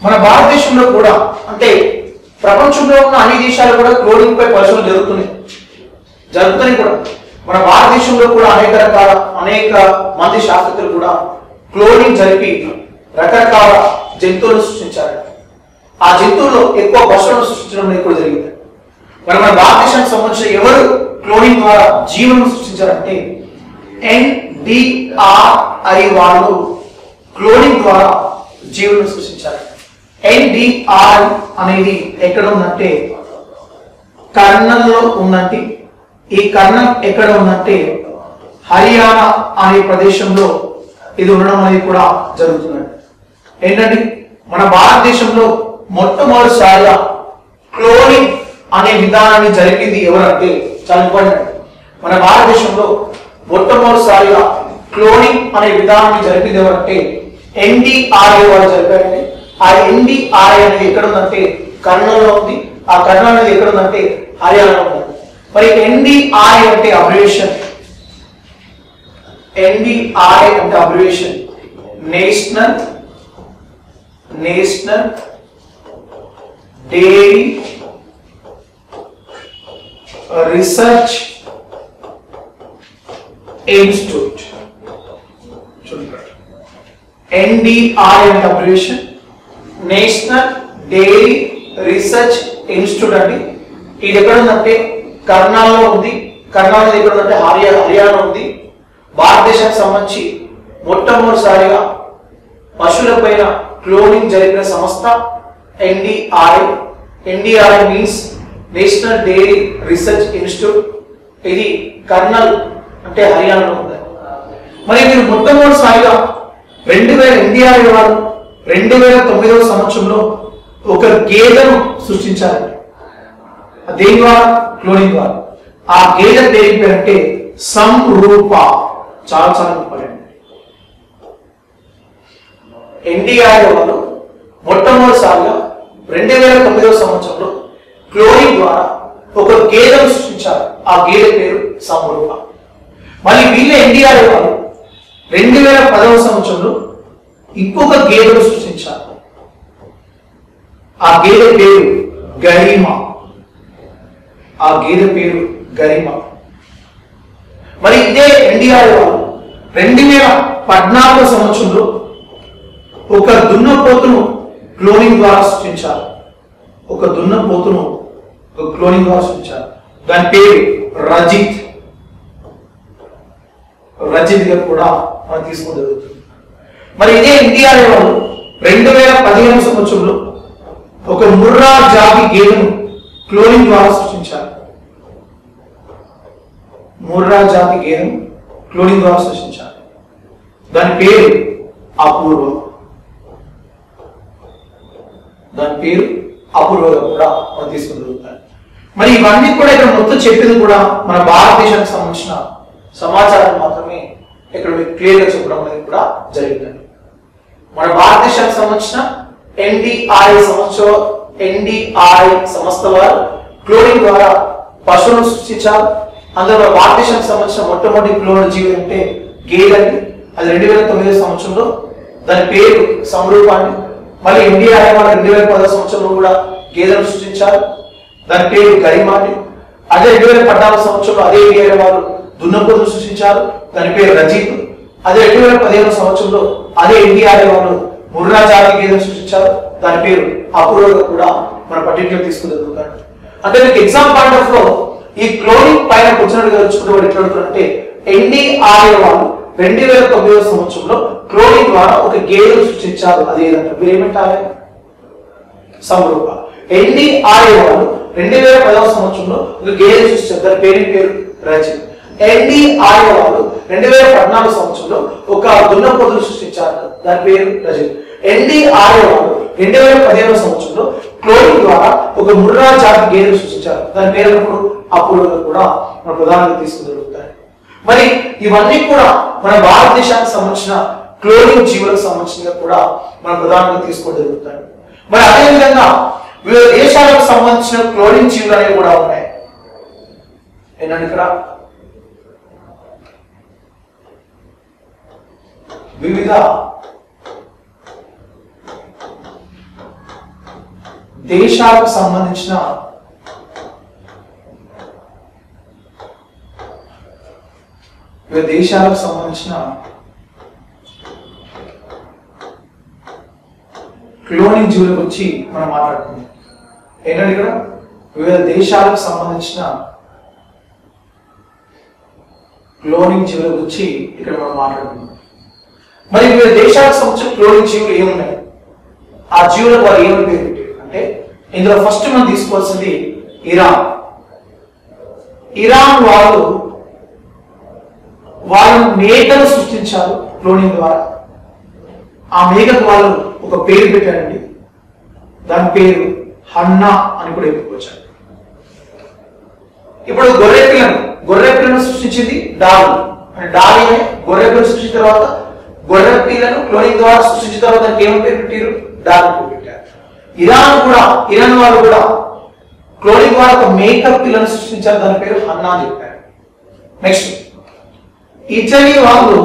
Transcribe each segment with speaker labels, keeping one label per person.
Speaker 1: మన భారతదేశంలో కూడా అంటే ప్రపంచంలో ఉన్న అన్ని దేశాలు కూడా క్లోనింగ్ పై పరిశోధన జరుగుతున్నాయి జరుగుతున్నాయి కూడా మన భారతదేశంలో కూడా అనేక రకాల అనేక మంది శాస్త్రజ్ఞులు కూడా క్లోనింగ్ జరిపి రకరకాల జంతువులను సృష్టించారు ఆ జంతువుల్లో ఎక్కువ పశువులను సృష్టించడం అనేది కూడా జరిగింది మరి మన భారతదేశానికి సంబంధించిన ఎవరు క్లోనింగ్ ద్వారా జీవనం సృష్టించారంటే ఎన్డిఆర్ఐ వాళ్ళు క్లోనింగ్ ద్వారా జీవనం సృష్టించారు ఎన్డిఆర్ అనేది ఎక్కడ ఉందంటే కర్ణంలో ఉందంటే ఈ కర్ణం ఎక్కడ ఉందంటే హర్యానా అనే ప్రదేశంలో ఇది ఉండడం అనేది కూడా జరుగుతుందండి ఏంటంటే మన భారతదేశంలో మొట్టమొదటిసారిగా క్లోనింగ్ అనే విధానాన్ని జరిపింది ఎవరంటే చాలా ఇంపార్టెంట్ మన భారతదేశంలో మొట్టమొదటిసారిగా క్లోనింగ్ అనే విధానాన్ని జరిపింది ఎవరంటే ఎన్డిఆర్ఏ వాళ్ళు జరిపారండి ఆ ఎన్డిఆర్ఏ అనేది ఎక్కడ ఉందంటే కర్నూలులో ఉంది ఆ కర్నూలు అనేది ఎక్కడ ఉందంటే హర్యానాలో ఉంది మరి ఎన్డిఆర్ఏ అంటే అబ్రివేషన్ ఎన్డిఆర్ఏ అంటే abbreviation national national dairy research institute NDR అంటే abbreviation national dairy research institute అండి ఇది ఎక్కడ ఉందంటే కర్ణాల్లో ఉంది కర్ణాలు ఎక్కడ ఉందంటే హర్యా హర్యానా ఉంది భారతదేశానికి సంబంధించి మొట్టమొదటిసారిగా పశువుల పైన క్లోనింగ్ జరిపిన సంస్థ NDRI NDRI means national dairy research institute ఇది కర్నల్ అంటే హర్యానాలో ఉంది మరి మీరు మొట్టమొదటిసారిగా రెండు వేల ఎన్డిఆర్ఐ వారు రెండు వేల తొమ్మిదవ సంవత్సరంలో ఒక గేదెను సృష్టించారండి దేని ద్వారా క్లోనింగ్ ద్వారా ఆ గేదె పేరు పేరంటే సంరూప చాలా చాలా ఇంపార్టెంట్ ఎన్డీఆర్ వాళ్ళు మొట్టమొదటిసారిగా రెండు వేల తొమ్మిదవ సంవత్సరంలో క్లోనింగ్ ద్వారా ఒక గేదెను సృష్టించారు ఆ గేదె పేరు సంరూప మళ్ళీ వీళ్ళ ఎన్డీఆర్ వాళ్ళు రెండు వేల పదవ సంవత్సరంలో ఇంకొక గేదెను సృష్టించారు ఆ గేదె పేరు గరిమ ఆ గేదె పేరు గరిమ మరి ఇదే ఎన్డీఆర్ వాళ్ళు రెండు వేల పద్నాలుగో సంవత్సరంలో ఒక దున్నపోతును క్లోనింగ్ ద్వారా సృష్టించారు ఒక దున్నపోతును ఒక క్లోనింగ్ ద్వారా సృష్టించారు దాని పేరు రజిత్ రజిత్ గా కూడా మనం తీసుకోవడం జరుగుతుంది మరి ఇదే ఎన్టీఆర్ వాళ్ళు రెండు వేల పదిహేను సంవత్సరంలో ఒక ముర్రా జాతి గేదెను క్లోనింగ్ ద్వారా సృష్టించారు ముర్రా జాతి గేదెను క్లోనింగ్ ద్వారా సృష్టించారు దాని పేరు అపూర్వం దాని పేరు అపూర్వగా కూడా మనం తీసుకుంటాం మరి ఇవన్నీ కూడా ఇక్కడ మొత్తం చెప్పింది కూడా మన భారతదేశానికి సంబంధించిన సమాచారం మాత్రమే ఇక్కడ మీకు క్లియర్ గా చెప్పడం అనేది కూడా జరిగిందండి మన భారతదేశానికి సంబంధించిన ఎన్డిఆర్ఐ సంస్థ ఎన్డిఆర్ఐ సంస్థ వారు క్లోనింగ్ ద్వారా పశువులను సృష్టించారు అందులో మన భారతదేశానికి సంబంధించిన మొట్టమొదటి క్లోన్ జీవి అంటే గేదండి అది రెండు వేల తొమ్మిదో సంవత్సరంలో దాని పేరు సమరూపాన్ని మళ్ళీ ఎన్డీఆర్ఐ వాళ్ళు రెండు వేల పదో సంవత్సరంలో కూడా గేదెను సృష్టించారు దాని పేరు గరిమాటి అదే రెండు వేల పద్నాలుగు సంవత్సరంలో అదే ఎన్డీఆర్ఐ వాళ్ళు దున్నపోతును సృష్టించారు దాని పేరు రజీత్ అదే రెండు వేల పదిహేను సంవత్సరంలో అదే ఎన్డీఆర్ఐ వాళ్ళు ముర్రా జాతి గేదెను సృష్టించారు దాని పేరు అపూర్వగా కూడా మన పర్టికులర్ తీసుకుని అంటే మీకు ఎగ్జామ్ పాయింట్ ఆఫ్ లో ఈ క్లోనింగ్ పైన కూర్చున్నట్టుగా తెలుసుకుంటే వాడు ఎట్లా అడుగుతారంటే ఎన్డీఆర్ఐ వాళ్ళు రెండు వేల తొమ్మిదవ సంవత్సరంలో క్లోనింగ్ ద్వారా ఒక గేదెను సృష్టించారు అది ఏదంటే మీరు ఏమంటారు సమరూప ఎన్డీఆర్ఐ వాళ్ళు రెండు వేల పదవ సంవత్సరంలో ఒక గేదెను సృష్టించారు దాని పేరు పేరు రచి ఎన్డీఆర్ఐ వాళ్ళు రెండు వేల పద్నాలుగు సంవత్సరంలో ఒక దున్నపోతును సృష్టించారు దాని పేరు రజత్ ఎన్డీఆర్ఐ వాళ్ళు రెండు వేల పదిహేను సంవత్సరంలో క్లోనింగ్ ద్వారా ఒక ముర్రా జాతి గేదెను సృష్టించారు దాని పేరు అప్పుడు అప్పుడు కూడా మన ప్రధానంగా తీసుకుని జరుగుతాయి మరి ఇవన్నీ కూడా మన భారతదేశానికి సంబంధించిన క్లోనింగ్ జీవులకు సంబంధించినవి కూడా మన ప్రధానంగా తీసుకోవడం జరుగుతాయి మరి అదేవిధంగా వివిధ దేశాలకు సంబంధించిన క్లోనింగ్ జీవులు అనేవి కూడా ఉన్నాయి ఏంటంటే ఇక్కడ వివిధ దేశాలకు సంబంధించిన వివిధ దేశాలకు సంబంధించిన క్లోనింగ్ జీవుల గురించి మనం మాట్లాడుకుందాం ఏంటంటే ఇక్కడ వివిధ దేశాలకు సంబంధించిన క్లోనింగ్ జీవుల గురించి ఇక్కడ మనం మాట్లాడుకుందాం మరి వివిధ దేశాలకు సంబంధించిన క్లోనింగ్ జీవులు ఏమున్నాయి ఆ జీవులకు వారు ఏమని పేరు పెట్టారు అంటే ఇందులో ఫస్ట్ మనం తీసుకోవాల్సింది ఇరాన్ ఇరాన్ వాళ్ళు వాళ్ళు మేకను సృష్టించారు క్లోనింగ్ ద్వారా ఆ మేకకు వాళ్ళు ఒక పేరు పెట్టారండి దాని పేరు హన్నా అని కూడా చెప్పుకోవచ్చారు ఇప్పుడు గొర్రె పిల్లను గొర్రె పిల్లను సృష్టించింది డాలు అంటే డాలి అనే గొర్రె పిల్లను సృష్టించిన తర్వాత గొర్రె పిల్లను క్లోనింగ్ ద్వారా సృష్టించిన తర్వాత దానికి ఏమని పేరు పెట్టారు డాల్ అని పేరు పెట్టారు ఇరాన్ కూడా ఇరాన్ వాళ్ళు కూడా క్లోనింగ్ ద్వారా ఒక మేకప్ పిల్లను సృష్టించారు దాని పేరు హన్నా అని చెప్పారు నెక్స్ట్ ఇటలీ వాళ్ళు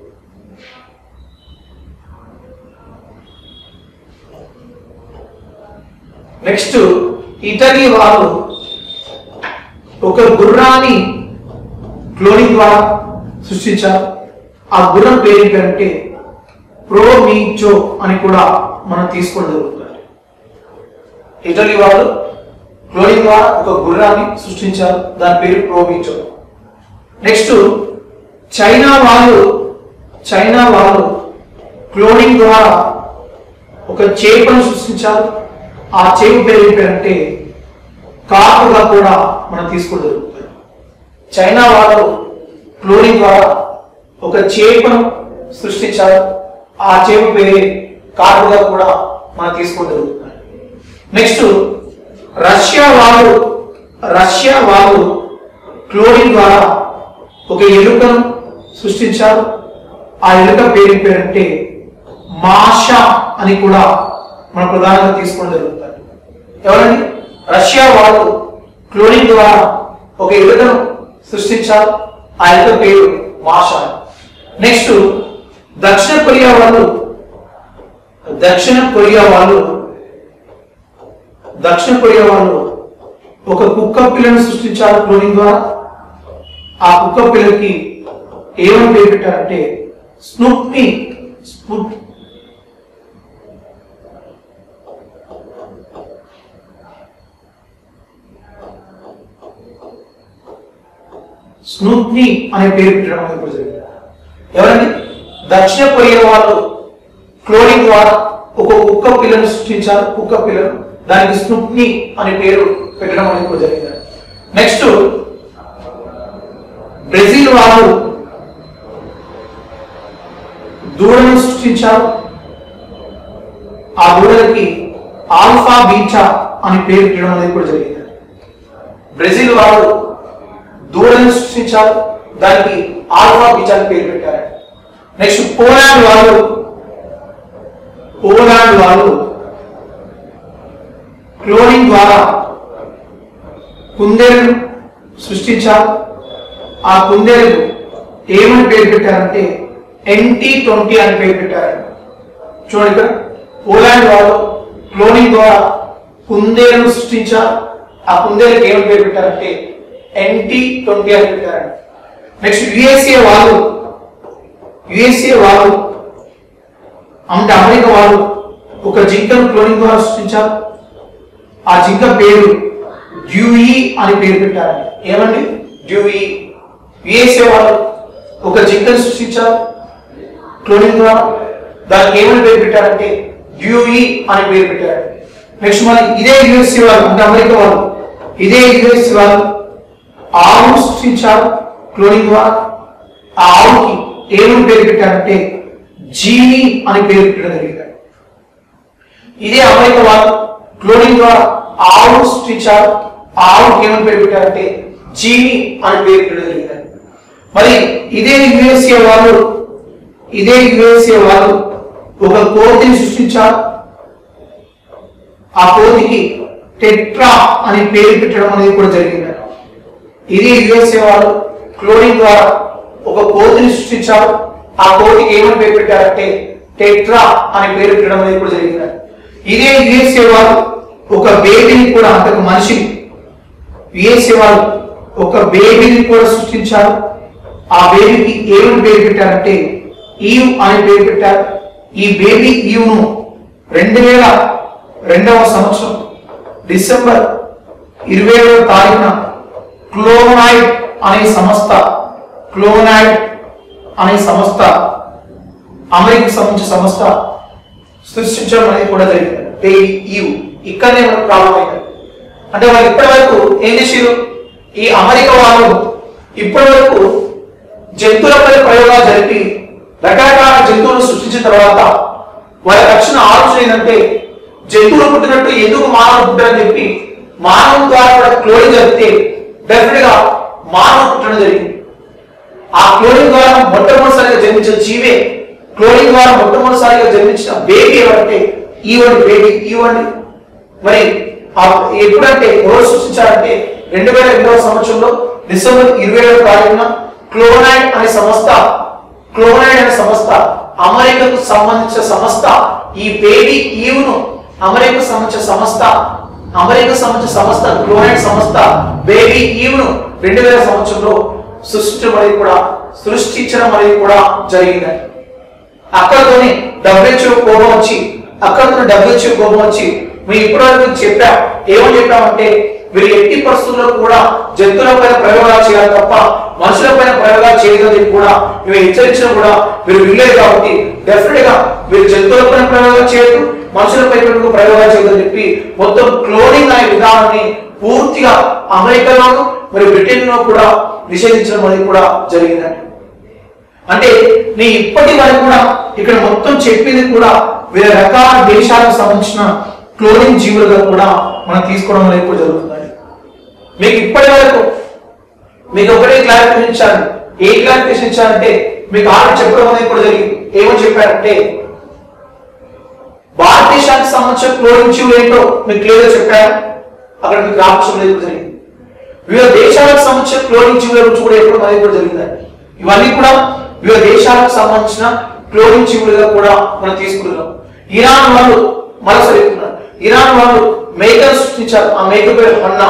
Speaker 1: నెక్స్ట్ ఇటలీ వాళ్ళు ఒక గుర్రాన్ని క్లోనింగ్ ద్వారా సృష్టించారు ఆ గుర్రం పేరు ఏంటంటే ప్రోమీచో అని కూడా మనం తీసుకోవడం జరుగుతుంది ఇటలీ వాళ్ళు క్లోనింగ్ ద్వారా ఒక గుర్రాన్ని సృష్టించారు దాని పేరు ప్రోమీచో నెక్స్ట్ చైనా వాళ్ళు చైనా వాళ్ళు క్లోనింగ్ ద్వారా ఒక చేపను సృష్టించారు ఆ చేప పేరు ఏంటంటే కాకుగా కూడా మనం తీసుకోవడం జరుగుతుంది చైనా వాళ్ళు క్లోనింగ్ ద్వారా ఒక చేపను సృష్టించారు ఆ చేప పేరే కాకుగా కూడా మనం తీసుకోవడం జరుగుతుంది నెక్స్ట్ రష్యా వాళ్ళు రష్యా వాళ్ళు క్లోనింగ్ ద్వారా ఒక ఎలుకను సృష్టించారు ఆ ఎలుక పేరు పేరంటే మాషా అని కూడా మనం ప్రధానంగా తీసుకోవడం జరుగుతుంది ఎవరండి రష్యా వాళ్ళు క్లోనింగ్ ద్వారా ఒక ఎలుకను సృష్టించారు ఆ ఎలుక పేరు మాషా నెక్స్ట్ దక్షిణ కొరియా వాళ్ళు దక్షిణ కొరియా వాళ్ళు దక్షిణ కొరియా వాళ్ళు ఒక కుక్క పిల్లను సృష్టించారు క్లోనింగ్ ద్వారా ఆ కుక్క పిల్లకి ఏమని పేరు పెట్టారంటే స్నూప్ని స్పుట్ స్నూప్ని అనే పేరు పెట్టడం అనేది ఇప్పుడు జరిగింది ఎవరండి దక్షిణ కొరియా వాళ్ళు క్లోనింగ్ ద్వారా ఒక కుక్క పిల్లను సృష్టించారు కుక్క పిల్లను దానికి స్నూప్ని అనే పేరు పెట్టడం అనేది ఇప్పుడు జరిగింది నెక్స్ట్ బ్రెజిల్ వాళ్ళు దూడను సృష్టించారు ఆ దూడలకి ఆల్ఫా బీటా అని పేరు పెట్టడం అనేది కూడా జరిగింది బ్రెజిల్ వాళ్ళు దూడను సృష్టించారు దానికి ఆల్ఫా బీటా అని పేరు పెట్టారు నెక్స్ట్ పోలాండ్ వాళ్ళు పోలాండ్ వాళ్ళు క్లోనింగ్ ద్వారా కుందేలను సృష్టించారు ఆ కుందేలు ఏమని పేరు పెట్టారంటే ఎన్టీ ట్వంటీ అని పేరు పెట్టారు చూడండి ఇక్కడ పోలాండ్ వాళ్ళు క్లోనింగ్ ద్వారా కుందేలను సృష్టించారు ఆ కుందేలకు ఏమని పేరు పెట్టారంటే ఎన్టీ ట్వంటీ అని పెట్టారు నెక్స్ట్ యుఎస్ఏ వాళ్ళు యుఎస్ఏ వాళ్ళు అంటే అమెరికా వాళ్ళు ఒక జింకను క్లోనింగ్ ద్వారా సృష్టించారు ఆ జింక పేరు డ్యూయి అని పేరు పెట్టారు ఏమండి డ్యూయి యుఎస్ఏ వాళ్ళు ఒక జింకను సృష్టించారు క్లోనింగ్ ద్వారా దానికి ఏమని పేరు పెట్టారంటే డ్యూయి అని పేరు పెట్టారు నెక్స్ట్ మరి ఇదే యుఎస్ఏ వాళ్ళు అంటే అమెరికా వాళ్ళు ఇదే యుఎస్ఏ వాళ్ళు ఆవును సృష్టించారు క్లోనింగ్ ద్వారా ఆ ఆవుకి ఏమని పేరు పెట్టారంటే జీని అని పేరు పెట్టడం జరిగింది ఇదే అమెరికా వాళ్ళు క్లోనింగ్ ద్వారా ఆవును సృష్టించారు ఆ ఆవుకి ఏమని పేరు పెట్టారంటే జీని అని పేరు పెట్టడం జరిగింది మరి ఇదే యుఎస్ఏ వాళ్ళు ఇదే యుఎస్ఏ వాళ్ళు ఒక కోతిని సృష్టించారు ఆ కోతికి టెట్రా అని పేరు పెట్టడం అనేది కూడా జరిగింది ఇది యుఎస్ఏ వాళ్ళు క్లోనింగ్ ద్వారా ఒక కోతిని సృష్టించారు ఆ కోతికి ఏమని పేరు పెట్టారంటే టెట్రా అని పేరు పెట్టడం అనేది కూడా జరిగింది ఇదే యుఎస్ఏ వాళ్ళు ఒక బేబీని కూడా అంటే ఒక మనిషిని యుఎస్ఏ వాళ్ళు ఒక బేబీని కూడా సృష్టించారు ఆ బేబీకి ఏమని పేరు పెట్టారంటే ఈవ్ అని పేరు పెట్టారు ఈ బేబీ ఈవ్ను రెండు వేల రెండవ సంవత్సరం డిసెంబర్ ఇరవై ఏడవ తారీఖున క్లోనాయిడ్ అనే సంస్థ క్లోనాయిడ్ అనే సంస్థ అమెరికాకు సంబంధించిన సంస్థ సృష్టించడం అనేది కూడా జరిగింది బేబీ ఈవ్ ఇక్కడనే మనకు ప్రాబ్లం అయింది అంటే వాళ్ళు ఇప్పటి వరకు ఏం చేసారు ఈ అమెరికా వాళ్ళు ఇప్పటి వరకు జంతువులపై ప్రయోగాలు జరిపి రకరకాల జంతువులను సృష్టించిన తర్వాత వాళ్ళ రక్షణ ఆలోచన ఏంటంటే జంతువులు పుట్టినట్టు ఎందుకు మానవులు పుట్టారని చెప్పి మానవుల ద్వారా కూడా క్లోనింగ్ జరిగితే డెఫినెట్ గా మానవ పుట్టడం జరిగింది ఆ క్లోనింగ్ ద్వారా మొట్టమొదటిసారిగా జన్మించిన జీవే క్లోనింగ్ ద్వారా మొట్టమొదటిసారిగా జన్మించిన బేబీ ఎవరంటే ఈవండి బేబీ ఈవండి మరి ఆ ఎప్పుడంటే ఎవరు సృష్టించారంటే రెండు వేల ఎనిమిదవ సంవత్సరంలో డిసెంబర్ ఇరవై ఏడవ తారీఖున క్లోనైడ్ అనే సంస్థ క్లోనైడ్ అనే సంస్థ అమెరికాకు సంబంధించిన సంస్థ ఈ బేబీ ఈవ్ను అమెరికాకు సంబంధించిన సంస్థ అమెరికా సంబంధించిన సంస్థ క్లోనైడ్ సంస్థ బేబీ ఈవ్ను రెండు వేల సంవత్సరంలో సృష్టించడం అనేది కూడా సృష్టించడం అనేది కూడా జరిగిందండి అక్కడతోనే డబ్ల్యూహెచ్ఓ కోపం వచ్చి అక్కడతో డబ్ల్యూహెచ్ఓ కోపం వచ్చి మేము ఇప్పటివరకు చెప్పాం ఏమని చెప్పామంటే వీరు ఎట్టి పరిస్థితుల్లో కూడా జంతువుల పైన ప్రయోగాలు చేయాలి తప్ప మనుషుల పైన ప్రయోగాలు చేయదని చెప్పి కూడా మేము హెచ్చరించినా కూడా మీరు వినలేదు కాబట్టి డెఫినెట్ గా మీరు జంతువుల పైన ప్రయోగాలు చేయొద్దు మనుషులపై కూడా ప్రయోగాలు చేయదని చెప్పి మొత్తం క్లోనింగ్ అనే విధానాన్ని పూర్తిగా అమెరికాలోను మరియు బ్రిటన్ లో కూడా నిషేధించడం అనేది కూడా జరిగిందండి అంటే నీ ఇప్పటి వరకు కూడా ఇక్కడ మొత్తం చెప్పింది కూడా వివిధ రకాల దేశాలకు సంబంధించిన క్లోనింగ్ జీవులుగా కూడా మనం తీసుకోవడం అనేది కూడా జరుగుతుందండి మీకు ఇప్పటి వరకు మీకు ఒకటే క్లారిఫికేషన్ ఇచ్చాను ఏ క్లారిఫికేషన్ ఇచ్చారంటే మీకు ఆల్రెడీ చెప్పడం అనేది కూడా జరిగింది ఏమని చెప్పారంటే భారతదేశానికి సంబంధించిన క్లోనింగ్ జీవులు ఏంటో మీకు క్లియర్గా చెప్పారు అక్కడ మీకు రామకృష్ణ అనేది కూడా జరిగింది వివిధ దేశాలకు సంబంధించిన క్లోనింగ్ జీవుల గురించి కూడా ఎప్పుడు అనేది కూడా జరిగిందండి ఇవన్నీ కూడా వివిధ దేశాలకు సంబంధించిన క్లోనింగ్ జీవులుగా కూడా మనం తీసుకుంటున్నాం ఇరాన్ వాళ్ళు మరోసారి చెప్తున్నారు ఇరాన్ వాళ్ళు మేకను సృష్టించారు ఆ మేక పేరు హన్నా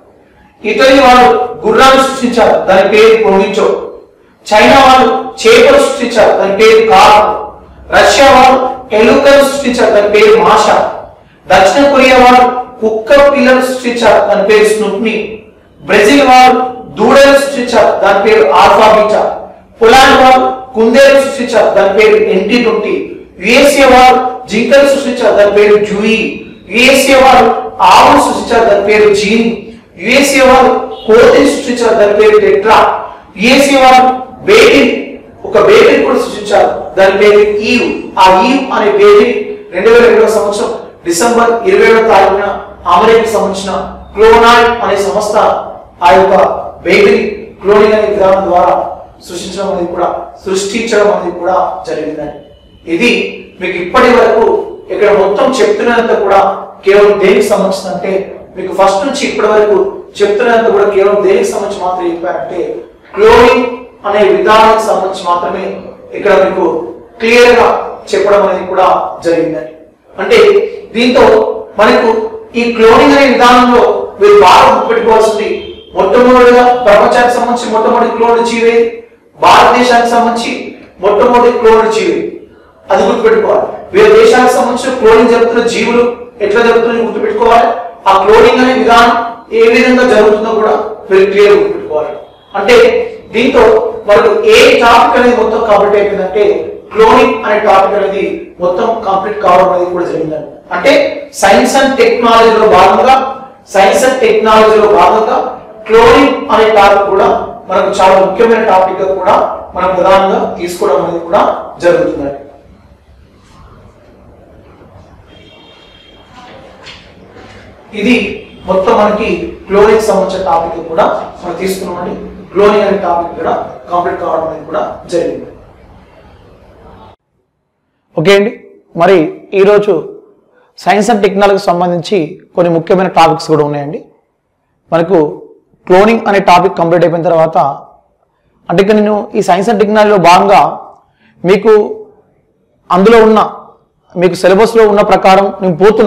Speaker 1: ఇటలీ వాళ్ళు గుర్రాన్ని సృష్టించారు దాని పేరు పొంగించో చైనా వాళ్ళు చేపలు సృష్టించారు దాని పేరు కారు రష్యా వాళ్ళు ఎలుకలు సృష్టించారు దాని పేరు మాష దక్షిణ కొరియా వాళ్ళు కుక్క పిల్లలు సృష్టించారు దాని పేరు స్నుప్ని బ్రెజిల్ వాళ్ళు దూడలు సృష్టించారు దాని పేరు ఆల్ఫాబీటా పొలాండ్ వాళ్ళు కుందేలు సృష్టించారు దాని పేరు ఎన్టీ ట్వంటీ యుఎస్ఏ వాళ్ళు జింకలు సృష్టించారు దాని పేరు జూయి యుఎస్ఏ వాళ్ళు ఆవులు సృష్టించారు దాని పేరు జీన్ యుఎస్ఏ వాళ్ళు కోతిని సృష్టించారు దాని పేరు టెట్రా యుఎస్ఏ వాళ్ళు బేబీ ఒక బేబీని కూడా సృష్టించారు దాని పేరు ఈవ్ ఆ ఈవ్ అనే బేబీ రెండు వేల రెండవ సంవత్సరం డిసెంబర్ ఇరవై ఏడవ తారీఖున అమెరికాకు సంబంధించిన క్లోనాయిడ్ అనే సంస్థ ఆ యొక్క బేబీని క్లోనింగ్ అనే విధానం ద్వారా సృష్టించడం అనేది కూడా సృష్టించడం అనేది కూడా జరిగిందండి ఇది మీకు ఇప్పటి వరకు ఇక్కడ మొత్తం చెప్తున్నంత కూడా కేవలం దేనికి సంబంధించిన అంటే మీకు ఫస్ట్ నుంచి ఇప్పటి వరకు చెప్తున్నంత కూడా కేవలం దేనికి సంబంధించి మాత్రం చెప్పారంటే క్లోనింగ్ అనే విధానానికి సంబంధించి మాత్రమే ఇక్కడ మీకు క్లియర్ గా చెప్పడం అనేది కూడా జరిగిందండి అంటే దీంతో మనకు ఈ క్లోనింగ్ అనే విధానంలో మీరు బాగా గుర్తుపెట్టుకోవాల్సింది మొట్టమొదటిగా ప్రపంచానికి సంబంధించి మొట్టమొదటి క్లోన్ జీవే భారతదేశానికి సంబంధించి మొట్టమొదటి క్లోన్ జీవి అది గుర్తుపెట్టుకోవాలి వేరే దేశాలకు సంబంధించిన క్లోనింగ్ జరుగుతున్న జీవులు ఎట్లా జరుగుతుందో గుర్తుపెట్టుకోవాలి ఆ క్లోనింగ్ అనే విధానం ఏ విధంగా జరుగుతుందో కూడా మీరు క్లియర్ గుర్తుపెట్టుకోవాలి అంటే దీంతో మనకు ఏ టాపిక్ అనేది మొత్తం కంప్లీట్ అయిపోయిందంటే క్లోనింగ్ అనే టాపిక్ అనేది మొత్తం కంప్లీట్ కావడం అనేది కూడా జరిగిందండి అంటే సైన్స్ అండ్ టెక్నాలజీలో భాగంగా సైన్స్ అండ్ టెక్నాలజీలో భాగంగా క్లోనింగ్ అనే టాపిక్ కూడా మనకు చాలా ముఖ్యమైన టాపిక్ గా కూడా మనం ప్రధానంగా తీసుకోవడం అనేది కూడా జరుగుతుందండి ఇది మొత్తం మనకి క్లోనింగ్ సంబంధించిన టాపిక్ కూడా మనం తీసుకున్నామండి క్లోనింగ్ అనే టాపిక్ కూడా కంప్లీట్ కావడం అనేది కూడా జరిగింది
Speaker 2: ఓకే అండి మరి ఈరోజు సైన్స్ అండ్ టెక్నాలజీకి సంబంధించి కొన్ని ముఖ్యమైన టాపిక్స్ కూడా ఉన్నాయండి మనకు క్లోనింగ్ అనే టాపిక్ కంప్లీట్ అయిపోయిన తర్వాత అంటే ఇక నేను ఈ సైన్స్ అండ్ టెక్నాలజీలో భాగంగా మీకు అందులో ఉన్న మీకు సిలబస్లో ఉన్న ప్రకారం నేను పోతున్నా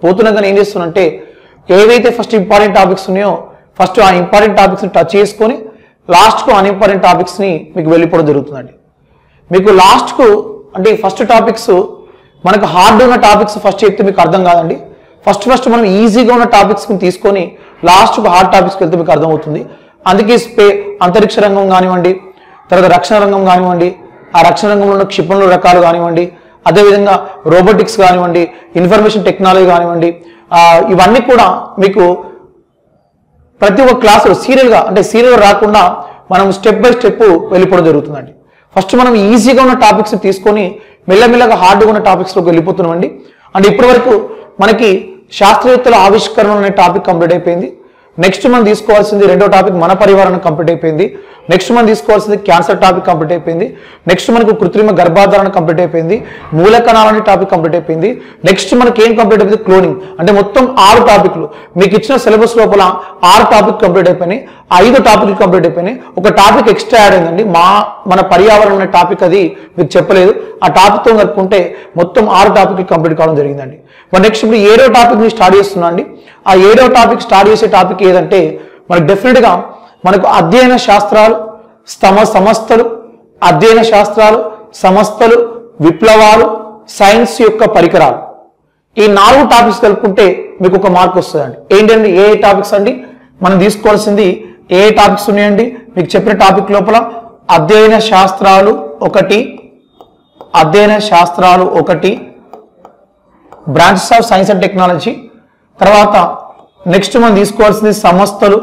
Speaker 2: పోతున్నాగానే ఏం చేస్తున్నానంటే ఏవైతే ఫస్ట్ ఇంపార్టెంట్ టాపిక్స్ ఉన్నాయో ఫస్ట్ ఆ ఇంపార్టెంట్ టాపిక్స్ని టచ్ చేసుకొని లాస్ట్కు అన్ఇంపార్టెంట్ టాపిక్స్ని మీకు వెళ్ళిపోవడం జరుగుతుందండి మీకు లాస్ట్కు అంటే ఫస్ట్ టాపిక్స్ మనకు హార్డ్ ఉన్న టాపిక్స్ ఫస్ట్ చెప్తే మీకు అర్థం కాదండి ఫస్ట్ ఫస్ట్ మనం ఈజీగా ఉన్న టాపిక్స్ని తీసుకొని లాస్ట్కు హార్డ్ టాపిక్స్కి వెళ్తే మీకు అర్థమవుతుంది అందుకే స్పే అంతరిక్ష రంగం కానివ్వండి తర్వాత రక్షణ రంగం కానివ్వండి ఆ రక్షణ రంగంలో ఉన్న క్షిపణుల రకాలు కానివ్వండి అదేవిధంగా రోబోటిక్స్ కానివ్వండి ఇన్ఫర్మేషన్ టెక్నాలజీ కానివ్వండి ఆ, ఇవన్నీ కూడా మీకు ప్రతి ఒక్క క్లాసులో సీరియల్గా అంటే సీరియల్ రాకుండా మనం స్టెప్ బై స్టెప్ వెళ్ళిపోవడం జరుగుతుందండి ఫస్ట్ మనం ఈజీగా ఉన్న టాపిక్స్ తీసుకొని మెల్లమెల్లగా హార్డ్గా ఉన్న టాపిక్స్లోకి వెళ్ళిపోతున్నామండి అండ్ ఇప్పటి వరకు మనకి శాస్త్రవేత్తల ఆవిష్కరణ అనే టాపిక్ కంప్లీట్ అయిపోయింది నెక్స్ట్ మనం తీసుకోవాల్సింది రెండో టాపిక్ మన పరివారం కంప్లీట్ అయిపోయింది నెక్స్ట్ మనం తీసుకోవాల్సింది క్యాన్సర్ టాపిక్ కంప్లీట్ అయిపోయింది నెక్స్ట్ మనకు కృత్రిమ గర్భాధారణ కంప్లీట్ అయిపోయింది మూల కణాలు అనే టాపిక్ కంప్లీట్ అయిపోయింది నెక్స్ట్ మనకి ఏం కంప్లీట్ అయిపోయింది క్లోనింగ్ అంటే మొత్తం ఆరు టాపిక్లు మీకు ఇచ్చిన సిలబస్ లోపల ఆరు టాపిక్ కంప్లీట్ అయిపోయినాయి ఐదు టాపిక్లు కంప్లీట్ అయిపోయినాయి ఒక టాపిక్ ఎక్స్ట్రా యాడ్ అయిందండి మా మన పర్యావరణం అనే టాపిక్ అది మీకు చెప్పలేదు ఆ టాపిక్తో కలుపుకుంటే మొత్తం ఆరు టాపిక్లు కంప్లీట్ కావడం జరిగిందండి మరి నెక్స్ట్ ఇప్పుడు ఏడో టాపిక్ ని స్టార్ట్ చేస్తున్నా అండి ఆ ఏడో టాపిక్ స్టార్ట్ చేసే టాపిక్ ఏదంటే మనకు డెఫినెట్గా మనకు అధ్యయన శాస్త్రాలు స్తమ సంస్థలు అధ్యయన శాస్త్రాలు సంస్థలు విప్లవాలు సైన్స్ యొక్క పరికరాలు ఈ నాలుగు టాపిక్స్ కలుపుకుంటే మీకు ఒక మార్క్ వస్తుందండి ఏంటండి ఏ ఏ టాపిక్స్ అండి మనం తీసుకోవాల్సింది ఏ ఏ టాపిక్స్ ఉన్నాయండి మీకు చెప్పిన టాపిక్ లోపల అధ్యయన శాస్త్రాలు ఒకటి అధ్యయన శాస్త్రాలు ఒకటి branches of science and technology తర్వాత నెక్స్ట్ మనం తీసుకోవాల్సింది సంస్థలు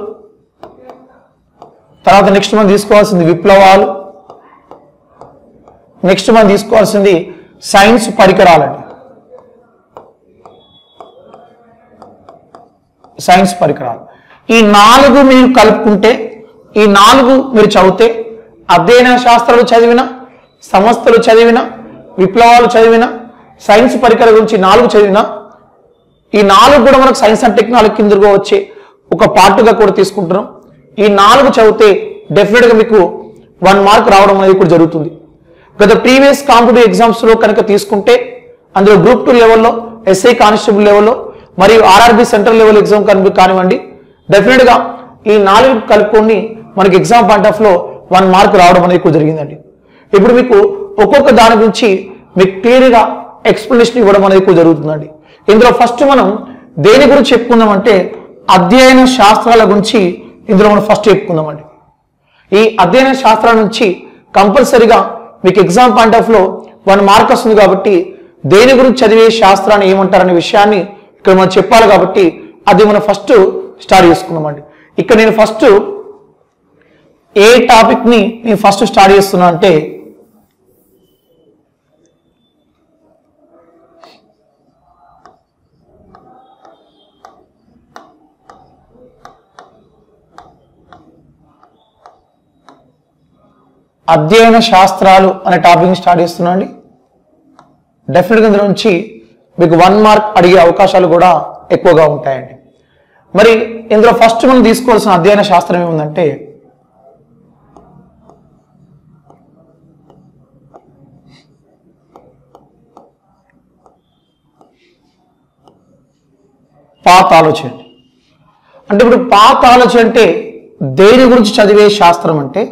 Speaker 2: తర్వాత నెక్స్ట్ మనం తీసుకోవాల్సింది విప్లవాలు నెక్స్ట్ మనం తీసుకోవాల్సింది సైన్స్ పరికరాలండి సైన్స్ పరికరాలు ఈ నాలుగు మీరు కలుపుకుంటే ఈ నాలుగు మీరు చదివితే అధ్యయన శాస్త్రాలు చదివిన సంస్థలు చదివిన విప్లవాలు చదివిన సైన్స్ పరికరాల గురించి నాలుగు చదివిన ఈ నాలుగు కూడా మనకు సైన్స్ అండ్ టెక్నాలజీ కిందగా వచ్చే ఒక పార్ట్గా కూడా తీసుకుంటున్నాం ఈ నాలుగు చదివితే డెఫినెట్గా మీకు వన్ మార్క్ రావడం అనేది కూడా జరుగుతుంది గత ప్రీవియస్ కాంపిటేటివ్ ఎగ్జామ్స్ లో కనుక తీసుకుంటే అందులో గ్రూప్ టూ లెవెల్లో ఎస్ఐ కానిస్టేబుల్ లెవెల్లో మరియు ఆర్ఆర్బి సెంట్రల్ లెవెల్ ఎగ్జామ్ కనుక కానివ్వండి డెఫినెట్ గా ఈ నాలుగు కలుపుకొని మనకి ఎగ్జామ్ పాయింట్ ఆఫ్ లో వన్ మార్క్ రావడం అనేది కూడా జరిగిందండి ఇప్పుడు మీకు ఒక్కొక్క దాని గురించి మీకు క్లియర్ గా ఎక్స్ప్లెనేషన్ ఇవ్వడం అనేది కూడా జరుగుతుందండి ఇందులో ఫస్ట్ మనం దేని గురించి చెప్పుకుందామంటే అధ్యయన శాస్త్రాల గురించి ఇందులో మనం ఫస్ట్ చెప్పుకుందామండి ఈ అధ్యయన శాస్త్రాల నుంచి కంపల్సరిగా మీకు ఎగ్జామ్ పాయింట్ ఆఫ్ లో వన్ మార్క్ వస్తుంది కాబట్టి దేని గురించి చదివే శాస్త్రాన్ని ఏమంటారనే విషయాన్ని ఇక్కడ మనం చెప్పాలి కాబట్టి అది మనం ఫస్ట్ స్టార్ట్ చేసుకుందామండి ఇక్కడ నేను ఫస్ట్ ఏ టాపిక్ ని నేను ఫస్ట్ స్టార్ట్ చేస్తున్నా అంటే అధ్యయన శాస్త్రాలు అనే టాపిక్ని స్టార్ట్ చేస్తున్నా అండి డెఫినెట్గా ఇందులో నుంచి మీకు వన్ మార్క్ అడిగే అవకాశాలు కూడా ఎక్కువగా ఉంటాయండి మరి ఇందులో ఫస్ట్ మనం తీసుకోవాల్సిన అధ్యయన శాస్త్రం ఏముందంటే పాతాలోచి అండి అంటే ఇప్పుడు పాతాలోచి అంటే దేని గురించి చదివే శాస్త్రం అంటే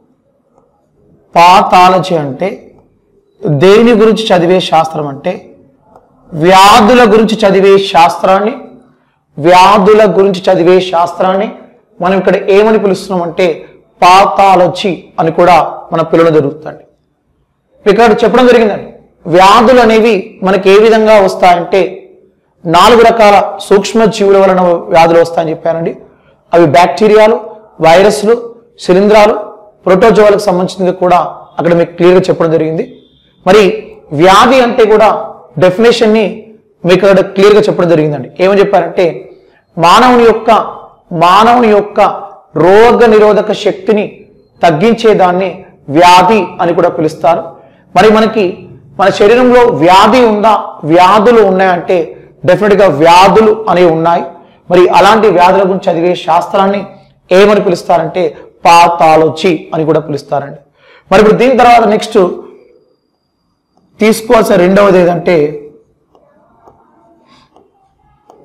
Speaker 2: పాతాలజీ అంటే దేని గురించి చదివే శాస్త్రం అంటే వ్యాధుల గురించి చదివే శాస్త్రాన్ని వ్యాధుల గురించి చదివే శాస్త్రాన్ని మనం ఇక్కడ ఏమని పిలుస్తున్నాం అంటే పాతాలజీ అని కూడా మన పిల్లలు జరుగుతుంది ఇక్కడ చెప్పడం జరిగిందండి వ్యాధులు అనేవి మనకి ఏ విధంగా వస్తాయంటే నాలుగు రకాల సూక్ష్మ జీవుల వలన వ్యాధులు వస్తాయని చెప్పానండి అవి బ్యాక్టీరియాలు వైరస్లు శిలీంధ్రాలు ప్రోటోజోవాలకు సంబంధించింది కూడా అక్కడ మీకు క్లియర్గా చెప్పడం జరిగింది మరి వ్యాధి అంటే కూడా డెఫినేషన్ ని మీకు అక్కడ క్లియర్గా చెప్పడం జరిగిందండి ఏమని చెప్పారంటే మానవుని యొక్క మానవుని యొక్క రోగ నిరోధక శక్తిని తగ్గించే దాన్ని వ్యాధి అని కూడా పిలుస్తారు మరి మనకి మన శరీరంలో వ్యాధి ఉందా వ్యాధులు ఉన్నాయంటే డెఫినెట్ గా వ్యాధులు అనేవి ఉన్నాయి మరి అలాంటి వ్యాధుల గురించి చదివే శాస్త్రాన్ని ఏమని పిలుస్తారంటే పాతాలోచి అని కూడా పిలుస్తారండి మరి ఇప్పుడు దీని తర్వాత నెక్స్ట్ తీసుకోవాల్సిన రెండవది ఏదంటే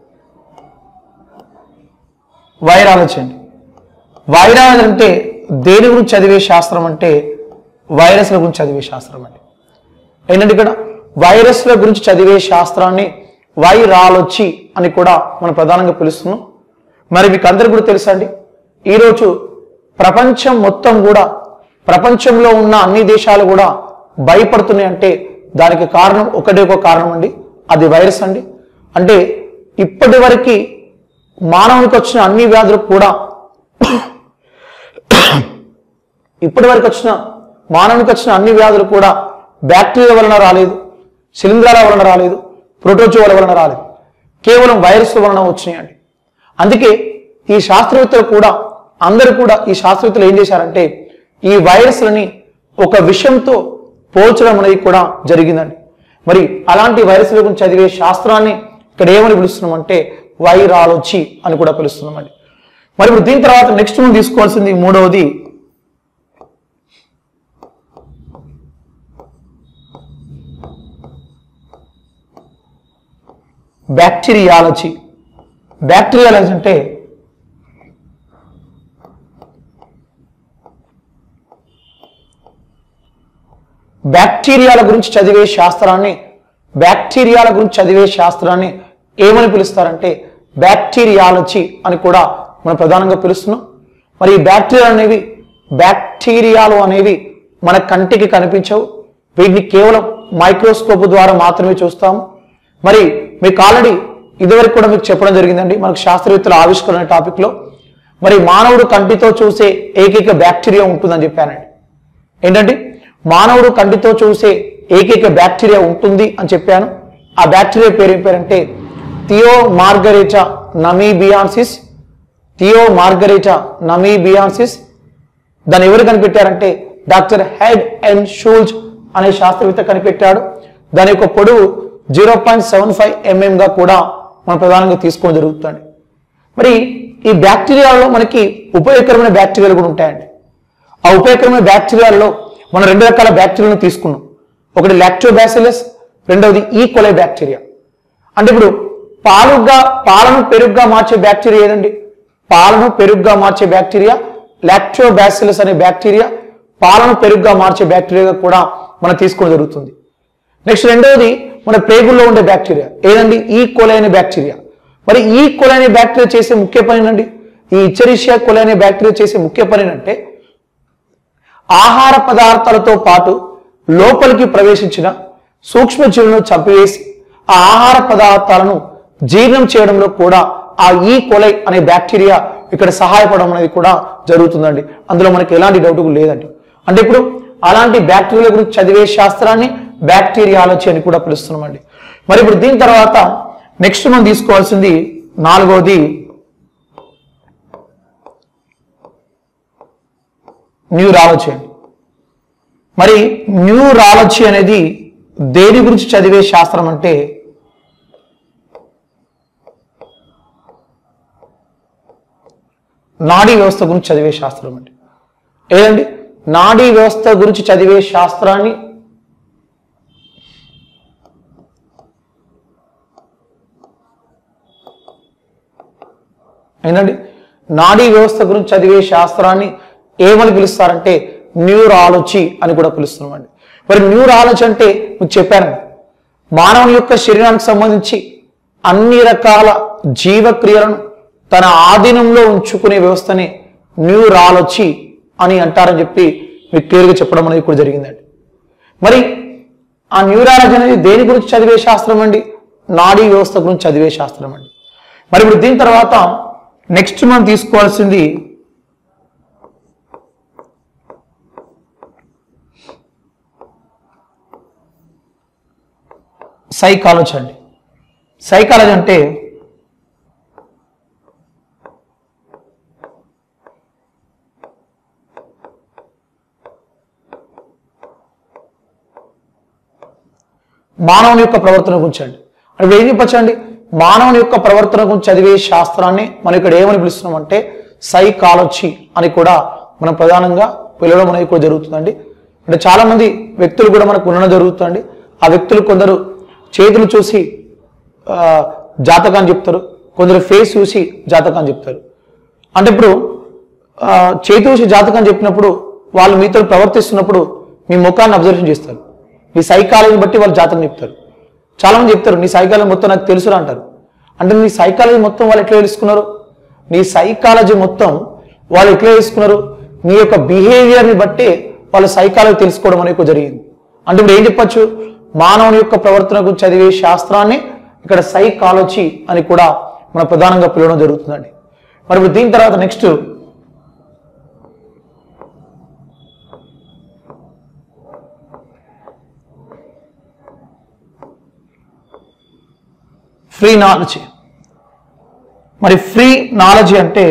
Speaker 2: వైరాలజీ అండి వైరాలజీ అంటే దేని గురించి చదివే శాస్త్రం అంటే వైరస్ల గురించి చదివే శాస్త్రం అండి ఏంటంటే ఇక్కడ వైరస్ల గురించి చదివే శాస్త్రాన్ని వైరాలజీ అని కూడా మనం ప్రధానంగా పిలుస్తున్నాం మరి మీకు అందరికీ కూడా తెలుసా అండి ఈరోజు ప్రపంచం మొత్తం కూడా ప్రపంచంలో ఉన్న అన్ని దేశాలు కూడా భయపడుతున్నాయి అంటే దానికి కారణం ఒకటే ఒక కారణం అండి అది వైరస్ అండి అంటే ఇప్పటి వరకు మానవునికి వచ్చిన అన్ని వ్యాధులు కూడా ఇప్పటి వరకు వచ్చిన మానవునికి వచ్చిన అన్ని వ్యాధులు కూడా బ్యాక్టీరియా వలన రాలేదు శిలీంధ్రాల వలన రాలేదు ప్రోటోజోల వలన రాలేదు కేవలం వైరస్ వలన వచ్చినాయండి అందుకే ఈ శాస్త్రవేత్తలు కూడా అందరూ కూడా ఈ శాస్త్రవేత్తలు ఏం చేశారంటే ఈ వైరస్లని ఒక విషయంతో పోల్చడం అనేది కూడా జరిగిందండి మరి అలాంటి వైరస్ల గురించి చదివే శాస్త్రాన్ని ఇక్కడ ఏమని పిలుస్తున్నామంటే వైరాలజీ అని కూడా పిలుస్తున్నామండి మరి ఇప్పుడు దీని తర్వాత నెక్స్ట్ మనం తీసుకోవాల్సింది మూడవది బ్యాక్టీరియాలజీ బ్యాక్టీరియాలజీ అంటే బ్యాక్టీరియాల గురించి చదివే శాస్త్రాన్ని బ్యాక్టీరియాల గురించి చదివే శాస్త్రాన్ని ఏమని పిలుస్తారంటే బ్యాక్టీరియాలజీ అని కూడా మనం ప్రధానంగా పిలుస్తున్నాం మరి ఈ బ్యాక్టీరియాలు అనేవి బ్యాక్టీరియాలు అనేవి మన కంటికి కనిపించవు వీటిని కేవలం మైక్రోస్కోప్ ద్వారా మాత్రమే చూస్తాము మరి మీకు ఆల్రెడీ ఇదివరకు కూడా మీకు చెప్పడం జరిగిందండి మనకు శాస్త్రవేత్తల ఆవిష్కరణ టాపిక్లో మరి మానవుడు కంటితో చూసే ఏకైక బ్యాక్టీరియా ఉంటుందని చెప్పానండి ఏంటంటే మానవుడు కంటితో చూసే ఏకైక బ్యాక్టీరియా ఉంటుంది అని చెప్పాను ఆ బ్యాక్టీరియా పేరు ఏం పేరంటే థియో మార్గరేటా నమీబియాన్సిస్ థియో మార్గరేటా నమీబియాన్సిస్ దాన్ని ఎవరు కనిపెట్టారంటే డాక్టర్ హెడ్ అండ్ షూల్జ్ అనే శాస్త్రవేత్త కనిపెట్టాడు దాని యొక్క పొడవు జీరో పాయింట్ సెవెన్ ఫైవ్ ఎంఎంగా కూడా మనం ప్రధానంగా తీసుకోవడం జరుగుతుంది మరి ఈ బ్యాక్టీరియాలో మనకి ఉపయోగకరమైన బ్యాక్టీరియాలు కూడా ఉంటాయండి ఆ ఉపయోగకరమైన బ్యాక్టీరియాలలో మనం రెండు రకాల బ్యాక్టీరియాలను తీసుకున్నాం ఒకటి లాక్టోబాసిలస్ రెండవది ఈ కొలై బ్యాక్టీరియా అంటే ఇప్పుడు పాలుగా పాలను పెరుగుగా మార్చే బ్యాక్టీరియా ఏదండి పాలను పెరుగుగా మార్చే బ్యాక్టీరియా లాక్టోబాసిలస్ అనే బ్యాక్టీరియా పాలను పెరుగుగా మార్చే బ్యాక్టీరియా కూడా మనం తీసుకోవడం జరుగుతుంది నెక్స్ట్ రెండవది మన ప్రేగుల్లో ఉండే బ్యాక్టీరియా ఏదండి ఈ కొలై అనే బ్యాక్టీరియా మరి ఈ కొలై అనే బ్యాక్టీరియా చేసే ముఖ్య పని ఏంటండి ఈ ఇచ్చరిషియా కొలై అనే బ్యాక్టీరియా చేసే ముఖ్య పని ఏంటంటే ఆహార పదార్థాలతో పాటు లోపలికి ప్రవేశించిన సూక్ష్మజీవులను చంపివేసి ఆ ఆహార పదార్థాలను జీర్ణం చేయడంలో కూడా ఆ ఈ కొలై అనే బ్యాక్టీరియా ఇక్కడ సహాయపడడం అనేది కూడా జరుగుతుందండి అందులో మనకి ఎలాంటి డౌట్ లేదండి అంటే ఇప్పుడు అలాంటి బ్యాక్టీరియాల గురించి చదివే శాస్త్రాన్ని బ్యాక్టీరియాలజీ అని కూడా పిలుస్తున్నామండి మరి ఇప్పుడు దీని తర్వాత నెక్స్ట్ మనం తీసుకోవాల్సింది నాలుగవది న్యూరాలజీ అండి మరి న్యూరాలజీ అనేది దేని గురించి చదివే శాస్త్రం అంటే నాడీ వ్యవస్థ గురించి చదివే శాస్త్రం అండి ఏదండి నాడీ వ్యవస్థ గురించి చదివే శాస్త్రాన్ని ఏంటండి నాడీ వ్యవస్థ గురించి చదివే శాస్త్రాన్ని ఏమని పిలుస్తారంటే న్యూరాలజీ అని కూడా పిలుస్తున్నామండి మరి న్యూరాలజీ అంటే మీకు చెప్పానండి మానవుని యొక్క శరీరానికి సంబంధించి అన్ని రకాల జీవక్రియలను తన ఆధీనంలో ఉంచుకునే వ్యవస్థని న్యూరాలజీ అని అంటారని చెప్పి మీకు క్లియర్గా చెప్పడం అనేది కూడా జరిగిందండి మరి ఆ న్యూరాలజీ అనేది దేని గురించి చదివే శాస్త్రం అండి నాడీ వ్యవస్థ గురించి చదివే శాస్త్రం అండి మరి ఇప్పుడు దీని తర్వాత నెక్స్ట్ మనం తీసుకోవాల్సింది సైకాలజీ అండి సైకాలజీ అంటే మానవుని యొక్క ప్రవర్తన గురించి అండి అంటే ఏం చెప్పచ్చండి మానవుని యొక్క ప్రవర్తన గురించి చదివే శాస్త్రాన్ని మనం ఇక్కడ ఏమని పిలుస్తున్నాం అంటే సైకాలజీ అని కూడా మనం ప్రధానంగా పిలవడం అనేది కూడా జరుగుతుందండి అంటే చాలా మంది వ్యక్తులు కూడా మనకు ఉండడం జరుగుతుందండి ఆ వ్యక్తులు కొందరు చేతులు చూసి ఆ, జాతకాన్ని చెప్తారు కొందరు ఫేస్ చూసి జాతకాన్ని చెప్తారు అంటే ఇప్పుడు ఆ, చేతూసి జాతకం చెప్పినప్పుడు వాళ్ళు మీతో ప్రవర్తిస్తున్నప్పుడు మీ ముఖాన్ని అబ్జర్వేషన్ చేస్తారు మీ సైకాలజీని బట్టి వాళ్ళు జాతకం చెప్తారు చాలా మంది చెప్తారు నీ సైకాలజీ మొత్తం నాకు తెలుసురా అంటారు అంటే నీ సైకాలజీ మొత్తం వాళ్ళు ఎట్లా తెలుసుకున్నారు నీ సైకాలజీ మొత్తం వాళ్ళు ఎట్లా తెలుసుకున్నారు నీ యొక్క బిహేవియర్ని బట్టి వాళ్ళ సైకాలజీ తెలుసుకోవడం అనేది జరిగింది అంటే ఇప్పుడు ఏం చెప్పొచ్చు మానవుని యొక్క ప్రవర్తన గురించి చదివే శాస్త్రాన్ని ఇక్కడ సైకాలజీ అని కూడా మనం ప్రధానంగా పిలవడం జరుగుతుందండి మరి ఇప్పుడు దీని తర్వాత నెక్స్ట్ ఫ్రీ నాలెడ్జ్ మరి ఫ్రీ నాలెడ్జ్ అంటే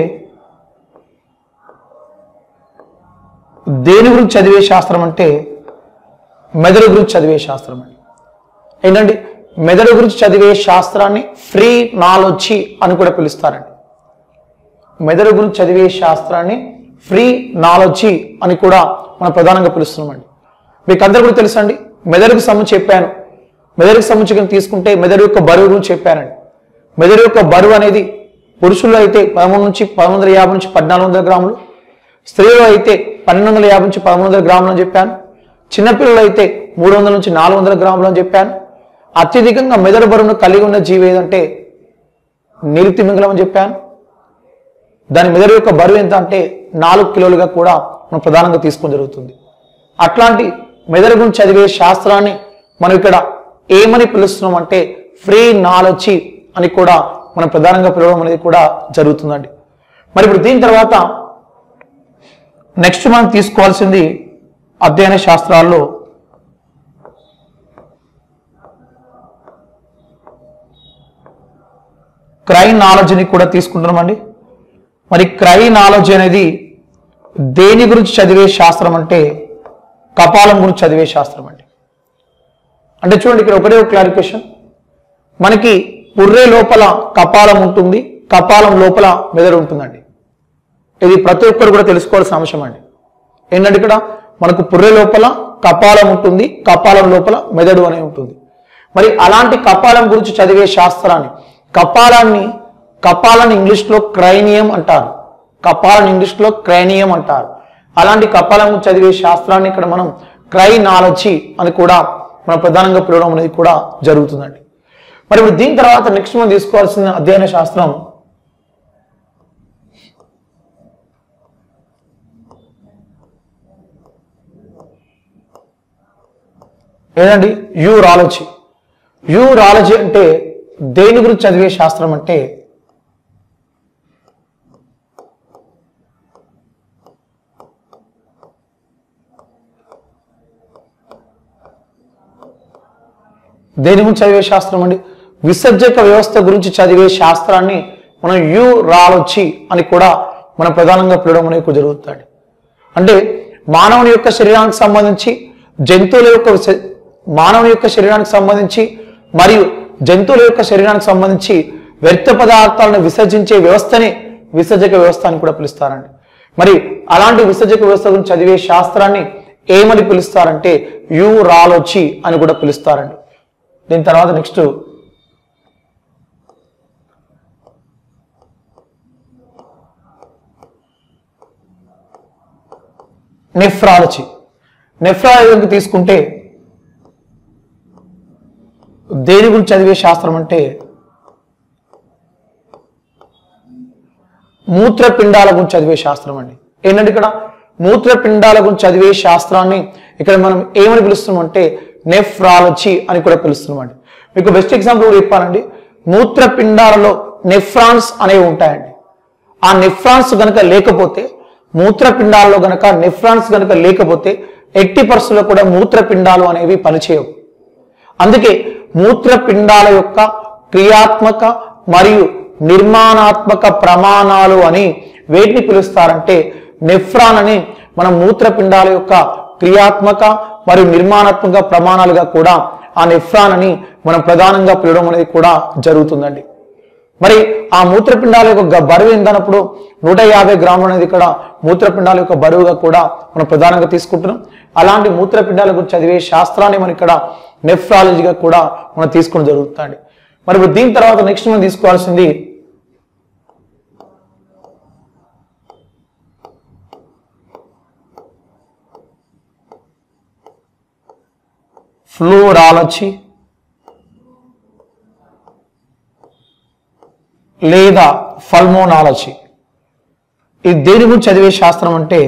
Speaker 2: దేని గురించి చదివే శాస్త్రం అంటే మెదడు గురించి చదివే శాస్త్రం అండి ఏంటండి మెదడు గురించి చదివే శాస్త్రాన్ని ఫ్రీ నాలెడ్జ్ అని కూడా పిలుస్తారండి మెదడు గురించి చదివే శాస్త్రాన్ని ఫ్రీ నాలెడ్జ్ అని కూడా మనం ప్రధానంగా పిలుస్తున్నామండి మీకు అందరు కూడా తెలుసండి మెదడుకు సంబంధించి చెప్పాను మెదడుకు సంబంధించి కనుక తీసుకుంటే మెదడు యొక్క బరువు గురించి చెప్పానండి మెదడు యొక్క బరువు అనేది పురుషుల్లో అయితే పదమూడు నుంచి పదమూడు వందల యాభై నుంచి పద్నాలుగు వందల గ్రాములు స్త్రీలో అయితే పన్నెండు వందల యాభై నుంచి పదమూడు వందల గ్రాములు అని చెప్పాను చిన్నపిల్లలు అయితే మూడు వందల నుంచి నాలుగు వందల గ్రాములు అని చెప్పాను అత్యధికంగా మెదడు బరువును కలిగి ఉన్న జీవి ఏదంటే నీలితిమింగలం అని చెప్పాను దాని మెదడు యొక్క బరువు ఎంత అంటే నాలుగు కిలోలుగా కూడా మనం ప్రధానంగా తీసుకోవడం జరుగుతుంది అట్లాంటి మెదడు గురించి చదివే శాస్త్రాన్ని మనం ఇక్కడ ఏమని పిలుస్తున్నాం అంటే ఫ్రీ నాలెడ్జ్ అని కూడా మనం ప్రధానంగా పిలవడం అనేది కూడా జరుగుతుందండి మరి ఇప్పుడు దీని తర్వాత నెక్స్ట్ మనం తీసుకోవాల్సింది అధ్యయన శాస్త్రాల్లో క్రై నాలెడ్జ్ని కూడా తీసుకుంటున్నామండి మరి క్రై నాలెడ్జ్ అనేది దేని గురించి చదివే శాస్త్రం అంటే కపాలం గురించి చదివే శాస్త్రం అండి అంటే చూడండి ఇక్కడ ఒకటే ఒక క్లారిఫికేషన్ మనకి పుర్రె లోపల కపాలం ఉంటుంది కపాలం లోపల మెదడు ఉంటుందండి ఇది ప్రతి ఒక్కరు కూడా తెలుసుకోవాల్సిన అంశం అండి ఏంటంటే ఇక్కడ మనకు పుర్రె లోపల కపాలం ఉంటుంది కపాలం లోపల మెదడు అనేది ఉంటుంది మరి అలాంటి కపాలం గురించి చదివే శాస్త్రాన్ని కపాలాన్ని కపాలాన్ని ఇంగ్లీష్లో క్రైనియం అంటారు కపాలాన్ని ఇంగ్లీష్లో క్రైనియం అంటారు అలాంటి కపాలం గురించి చదివే శాస్త్రాన్ని ఇక్కడ మనం క్రై నాలెడ్జి అని కూడా మనం ప్రధానంగా పిలవడం అనేది కూడా జరుగుతుందండి మరి ఇప్పుడు దీని తర్వాత నెక్స్ట్ మనం తీసుకోవాల్సిన అధ్యయన శాస్త్రం ఏదండి యూరాలజీ యూరాలజీ అంటే దేని గురించి చదివే శాస్త్రం అంటే దేని గురించి చదివే శాస్త్రం అండి విసర్జక వ్యవస్థ గురించి చదివే శాస్త్రాన్ని మనం యూరాలజీ అని కూడా మనం ప్రధానంగా పిలవడం అనేది జరుగుతుంది అంటే మానవుని యొక్క శరీరానికి సంబంధించి జంతువుల యొక్క విస- మానవుని యొక్క శరీరానికి సంబంధించి మరియు జంతువుల యొక్క శరీరానికి సంబంధించి వ్యర్థ పదార్థాలను విసర్జించే వ్యవస్థని విసర్జక వ్యవస్థ అని కూడా పిలుస్తారండి మరి అలాంటి విసర్జక వ్యవస్థ గురించి చదివే శాస్త్రాన్ని ఏమని పిలుస్తారంటే యూరాలజీ అని కూడా పిలుస్తారండి దీని తర్వాత నెక్స్ట్ నెఫ్రాలజీ నెఫ్రాలజీ తీసుకుంటే దేని గురించి చదివే శాస్త్రం అంటే మూత్రపిండాల గురించి చదివే శాస్త్రం అండి ఏంటంటే ఇక్కడ మూత్రపిండాల గురించి చదివే శాస్త్రాన్ని ఇక్కడ మనం ఏమని పిలుస్తున్నాం అంటే నెఫ్రాలజీ అని కూడా పిలుస్తున్నాం అండి మీకు బెస్ట్ ఎగ్జాంపుల్ కూడా చెప్పానండి మూత్రపిండాలలో నెఫ్రాన్స్ అనేవి ఉంటాయండి ఆ నెఫ్రాన్స్ గనక లేకపోతే మూత్రపిండాలలో గనక నెఫ్రాన్స్ గనక లేకపోతే ఎట్టి పరిస్థితుల్లో కూడా మూత్రపిండాలు అనేవి పనిచేయవు అందుకే మూత్రపిండాల యొక్క క్రియాత్మక మరియు నిర్మాణాత్మక ప్రమాణాలు అని వేటిని పిలుస్తారంటే నెఫ్రాన్ అని మనం మూత్రపిండాల యొక్క క్రియాత్మక మరియు నిర్మాణాత్మక ప్రమాణాలుగా కూడా ఆ నెఫ్రాన్ అని మనం ప్రధానంగా పిలవడం అనేది కూడా జరుగుతుందండి మరి ఆ మూత్రపిండాల యొక్క గ- బరువు ఎంతనప్పుడు నూట యాభై గ్రాములు అనేది ఇక్కడ మూత్రపిండాల యొక్క బరువుగా కూడా మనం ప్రధానంగా తీసుకుంటున్నాం అలాంటి మూత్రపిండాల గురించి చదివే శాస్త్రాన్ని మనం ఇక్కడ నెఫ్రాలజీగా కూడా మనం తీసుకోవడం జరుగుతుంది మరి ఇప్పుడు దీని తర్వాత నెక్స్ట్ మనం తీసుకోవాల్సింది ఫ్లూరాలజీ లేదా ఫల్మోనాలజీ ఇది దేని గురించి చదివే శాస్త్రం అంటే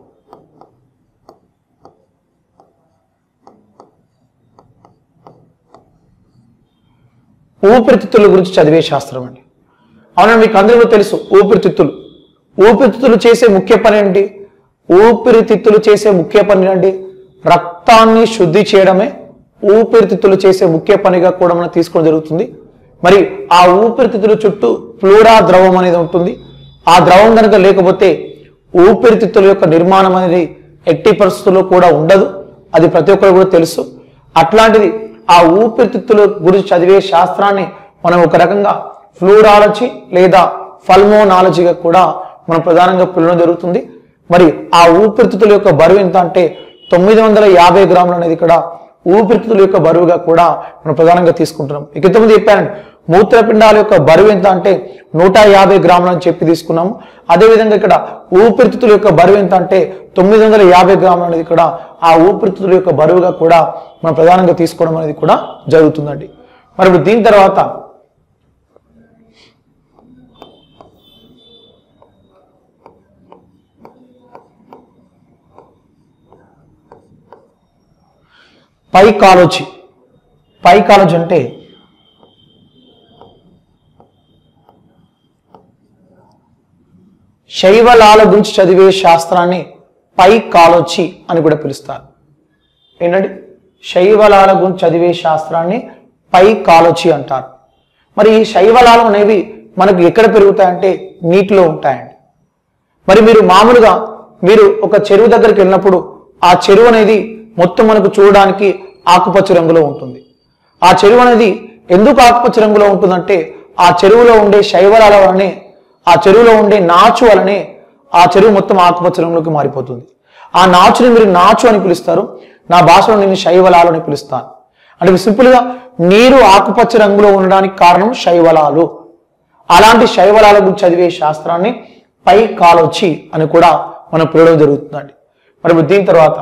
Speaker 2: ఊపిరితిత్తుల గురించి చదివే శాస్త్రం అండి అవునా మీకు అందరికీ తెలుసు ఊపిరితిత్తులు ఊపిరితిత్తులు చేసే ముఖ్య పని ఏంటి ఊపిరితిత్తులు చేసే ముఖ్య పని ఏంటి రక్తాన్ని శుద్ధి చేయడమే ఊపిరితిత్తులు చేసే ముఖ్య పనిగా కూడా మనం తీసుకోవడం జరుగుతుంది మరి ఆ ఊపిరితిత్తుల చుట్టూ ఫ్లూరా ద్రవం అనేది ఉంటుంది ఆ ద్రవం కనుక లేకపోతే ఊపిరితిత్తుల యొక్క నిర్మాణం అనేది ఎట్టి పరిస్థితుల్లో కూడా ఉండదు అది ప్రతి ఒక్కరు కూడా తెలుసు అట్లాంటిది ఆ ఊపిరితిత్తుల గురించి చదివే శాస్త్రాన్ని మనం ఒక రకంగా ఫ్లూరాలజీ లేదా ఫల్మోనాలజీగా కూడా మనం ప్రధానంగా పిలవడం జరుగుతుంది మరి ఆ ఊపిరితిత్తుల యొక్క బరువు ఎంత అంటే తొమ్మిది వందల యాభై గ్రాములు అనేది ఇక్కడ ఊపిరితిత్తుల యొక్క బరువుగా కూడా మనం ప్రధానంగా తీసుకుంటున్నాం ఇక ఇంతకుముందు చెప్పానండి మూత్రపిండాల యొక్క బరువు ఎంత అంటే నూట యాభై గ్రాములు అని చెప్పి తీసుకున్నాము అదేవిధంగా ఇక్కడ ఊపిరితిత్తుల యొక్క బరువు ఎంత అంటే తొమ్మిది వందల యాభై గ్రాములు అనేది ఇక్కడ ఆ ఊపిరితిత్తుల యొక్క బరువుగా కూడా మనం ప్రధానంగా తీసుకోవడం అనేది కూడా జరుగుతుందండి మరి ఇప్పుడు దీని తర్వాత పై కాలోచి పై కాలోచి అంటే శైవలాల గురించి చదివే శాస్త్రాన్ని పై కాలోచి అని కూడా పిలుస్తారు ఏంటంటే శైవలాల గురించి చదివే శాస్త్రాన్ని పై కాలోచి అంటారు మరి ఈ శైవలాలు అనేవి మనకు ఎక్కడ పెరుగుతాయంటే నీటిలో ఉంటాయండి మరి మీరు మామూలుగా మీరు ఒక చెరువు దగ్గరికి వెళ్ళినప్పుడు ఆ చెరువు అనేది మొత్తం మనకు చూడడానికి ఆకుపచ్చ రంగులో ఉంటుంది ఆ చెరువు అనేది ఎందుకు ఆకుపచ్చ రంగులో ఉంటుందంటే ఆ చెరువులో ఉండే శైవలాల వలనే ఆ చెరువులో ఉండే నాచు వలనే ఆ చెరువు మొత్తం ఆకుపచ్చ రంగులోకి మారిపోతుంది ఆ నాచుని మీరు నాచు అని పిలుస్తారు నా భాషలో నేను శైవలాలు అని పిలుస్తాను అంటే సింపుల్ గా నీరు ఆకుపచ్చ రంగులో ఉండడానికి కారణం శైవలాలు అలాంటి శైవలాల గురించి చదివే శాస్త్రాన్ని పై కాలొచ్చి అని కూడా మనం పిలవడం జరుగుతుందండి మరి ఇప్పుడు దీని తర్వాత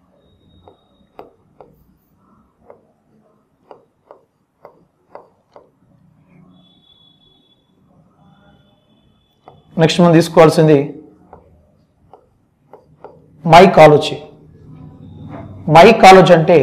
Speaker 2: నెక్స్ట్ మనం తీసుకోవాల్సింది మై కాలొచ్చి మై కాలొచ్చి అంటే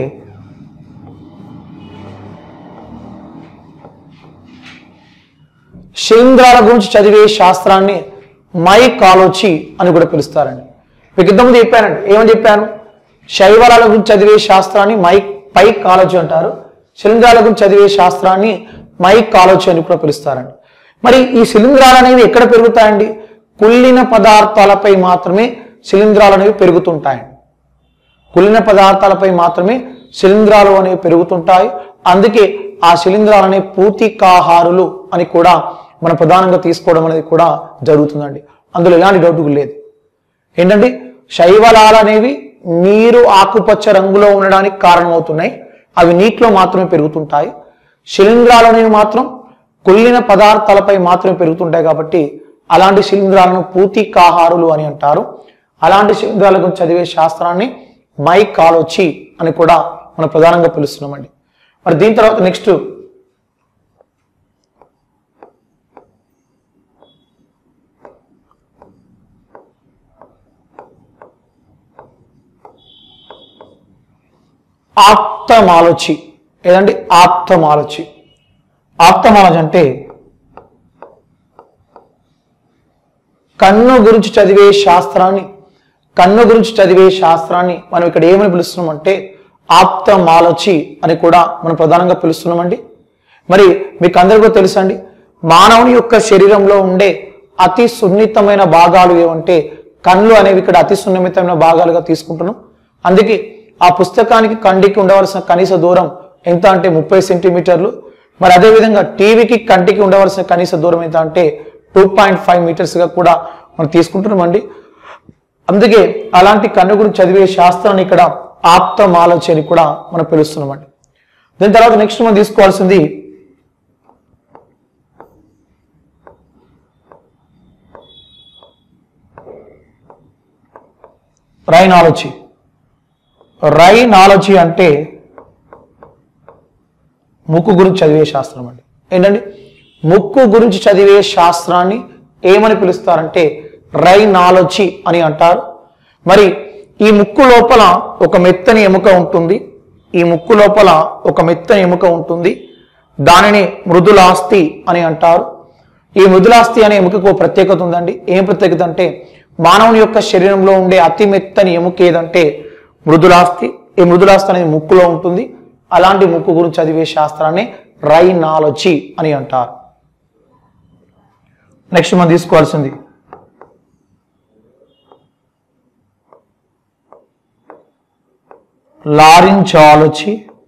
Speaker 2: శిలీంధ్రాల గురించి చదివే శాస్త్రాన్ని మై కాలోచి అని కూడా పిలుస్తారండి మీకు ఇంతకుముందు చెప్పానండి ఏమని చెప్పాను శైవరాల గురించి చదివే శాస్త్రాన్ని మై పై కాలోచి అంటారు శిలీంధ్రాల గురించి చదివే శాస్త్రాన్ని మై కాలోచి అని కూడా పిలుస్తారండి మరి ఈ శిలీంధ్రాలు అనేవి ఎక్కడ పెరుగుతాయండి కుళ్ళిన పదార్థాలపై మాత్రమే శిలీంధ్రాలు అనేవి పెరుగుతుంటాయండి కుళ్ళిన పదార్థాలపై మాత్రమే శిలీంధ్రాలు అనేవి పెరుగుతుంటాయి అందుకే ఆ శిలీంధ్రాలు అనే పూతికాహారులు అని కూడా మనం ప్రధానంగా తీసుకోవడం అనేది కూడా జరుగుతుందండి అందులో ఎలాంటి డౌట్ లేదు ఏంటంటే శైవలాలు అనేవి నీరు ఆకుపచ్చ రంగులో ఉండడానికి కారణమవుతున్నాయి అవి నీటిలో మాత్రమే పెరుగుతుంటాయి శిలీంధ్రాలు అనేవి మాత్రం కుళ్ళిన పదార్థాలపై మాత్రమే పెరుగుతుంటాయి కాబట్టి అలాంటి శిలీంధ్రాలను పూతికాహారులు అని అంటారు అలాంటి శిలీంధ్రాల గురించి చదివే శాస్త్రాన్ని మై కాలోచి అని కూడా మనం ప్రధానంగా పిలుస్తున్నామండి మరి దీని తర్వాత నెక్స్ట్ ఆప్తమాలోచి ఏదండి ఆప్తమాలోచి ఆప్తమాలజీ అంటే కన్ను గురించి చదివే శాస్త్రాన్ని కన్ను గురించి చదివే శాస్త్రాన్ని మనం ఇక్కడ ఏమని పిలుస్తున్నాం అంటే ఆప్తమాలచి అని కూడా మనం ప్రధానంగా పిలుస్తున్నామండి మరి మీకు అందరికీ తెలుసండి మానవుని యొక్క శరీరంలో ఉండే అతి సున్నితమైన భాగాలు ఏమంటే కళ్ళు అనేవి ఇక్కడ అతి సున్నితమైన భాగాలుగా తీసుకుంటున్నాం అందుకే ఆ పుస్తకానికి కంటికి ఉండవలసిన కనీస దూరం ఎంత అంటే ముప్పై సెంటీమీటర్లు మరి అదేవిధంగా టీవీకి కంటికి ఉండవలసిన కనీస దూరం ఎంత అంటే టూ పాయింట్ ఫైవ్ మీటర్స్గా కూడా మనం తీసుకుంటున్నామండి అందుకే అలాంటి కన్ను గురించి చదివే శాస్త్రాన్ని ఇక్కడ ఆప్తమాలోచి అని కూడా మనం పిలుస్తున్నామండి దీని తర్వాత నెక్స్ట్ మనం తీసుకోవాల్సింది రైనాలజీ రైనాలజీ అంటే ముక్కు గురించి చదివే శాస్త్రం అండి ఏంటండి ముక్కు గురించి చదివే శాస్త్రాన్ని ఏమని పిలుస్తారంటే రైనాలజీ అని అంటారు మరి ఈ ముక్కు లోపల ఒక మెత్తని ఎముక ఉంటుంది ఈ ముక్కు లోపల ఒక మెత్తని ఎముక ఉంటుంది దానిని మృదులాస్తి అని అంటారు ఈ మృదులాస్తి అనే ఎముకకు ఒక ప్రత్యేకత ఉందండి ఏం ప్రత్యేకత అంటే మానవుని యొక్క శరీరంలో ఉండే అతి మెత్తని ఎముక ఏదంటే మృదులాస్తి ఈ మృదులాస్తి అనేది ముక్కులో ఉంటుంది అలాంటి ముక్కు గురించి చదివే శాస్త్రాన్ని రైనాలజీ అని అంటారు నెక్స్ట్ మనం తీసుకోవాల్సింది లారించాలజీ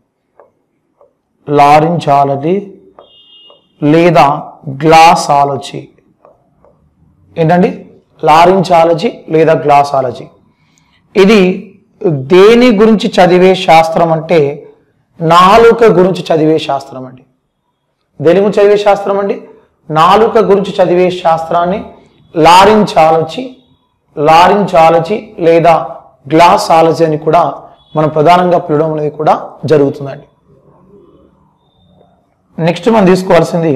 Speaker 2: లారించాలజీ లేదా గ్లాసాలజీ ఏంటండి లారించాలజీ లేదా గ్లాసాలజీ ఇది దేని గురించి చదివే శాస్త్రం అంటే నాలుక గురించి చదివే శాస్త్రం అండి దేని గురించి చదివే శాస్త్రం అండి నాలుక గురించి చదివే శాస్త్రాన్ని లారించాలజీ లారించాలజీ లేదా గ్లాసాలజీ అని కూడా మనం ప్రధానంగా పిలవడం అనేది కూడా జరుగుతుందండి నెక్స్ట్ మనం తీసుకోవాల్సింది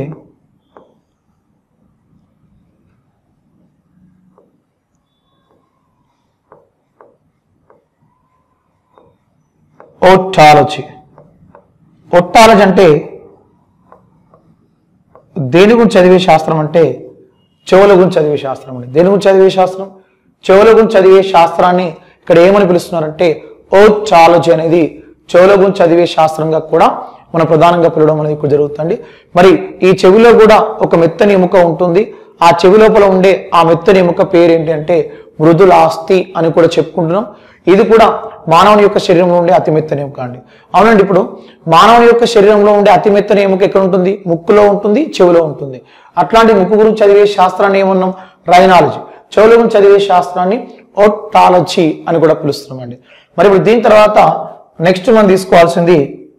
Speaker 2: ఓటాలజీ ఒట్టాలజీ అంటే దేని గురించి చదివే శాస్త్రం అంటే చెవుల గురించి చదివే శాస్త్రం అండి దేని గురించి చదివే శాస్త్రం చెవుల గురించి చదివే శాస్త్రాన్ని ఇక్కడ ఏమని పిలుస్తున్నారంటే ఓటాలజీ అనేది చెవుల గురించి చదివే శాస్త్రంగా కూడా మనం ప్రధానంగా పిలవడం అనేది ఇక్కడ జరుగుతుంది మరి ఈ చెవిలో కూడా ఒక మెత్తని ఎముక ఉంటుంది ఆ చెవి లోపల ఉండే ఆ మెత్తని ఎముక పేరు ఏంటి అంటే మృదులాస్తి అని కూడా చెప్పుకుంటున్నాం ఇది కూడా మానవుని యొక్క శరీరంలో ఉండే అతి మెత్తని ఎముక అండి అవునండి ఇప్పుడు మానవుని యొక్క శరీరంలో ఉండే అతి మెత్తని ఎముక ఎక్కడ ఉంటుంది ముక్కులో ఉంటుంది చెవిలో ఉంటుంది అట్లాంటి ముక్కు గురించి చదివే శాస్త్రాన్ని ఏమన్నాం రైనాలజీ చెవుల గురించి చదివే శాస్త్రాన్ని ఒట్టాలజీ అని కూడా పిలుస్తున్నామండి మరి ఇప్పుడు దీని తర్వాత నెక్స్ట్ మనం తీసుకోవాల్సింది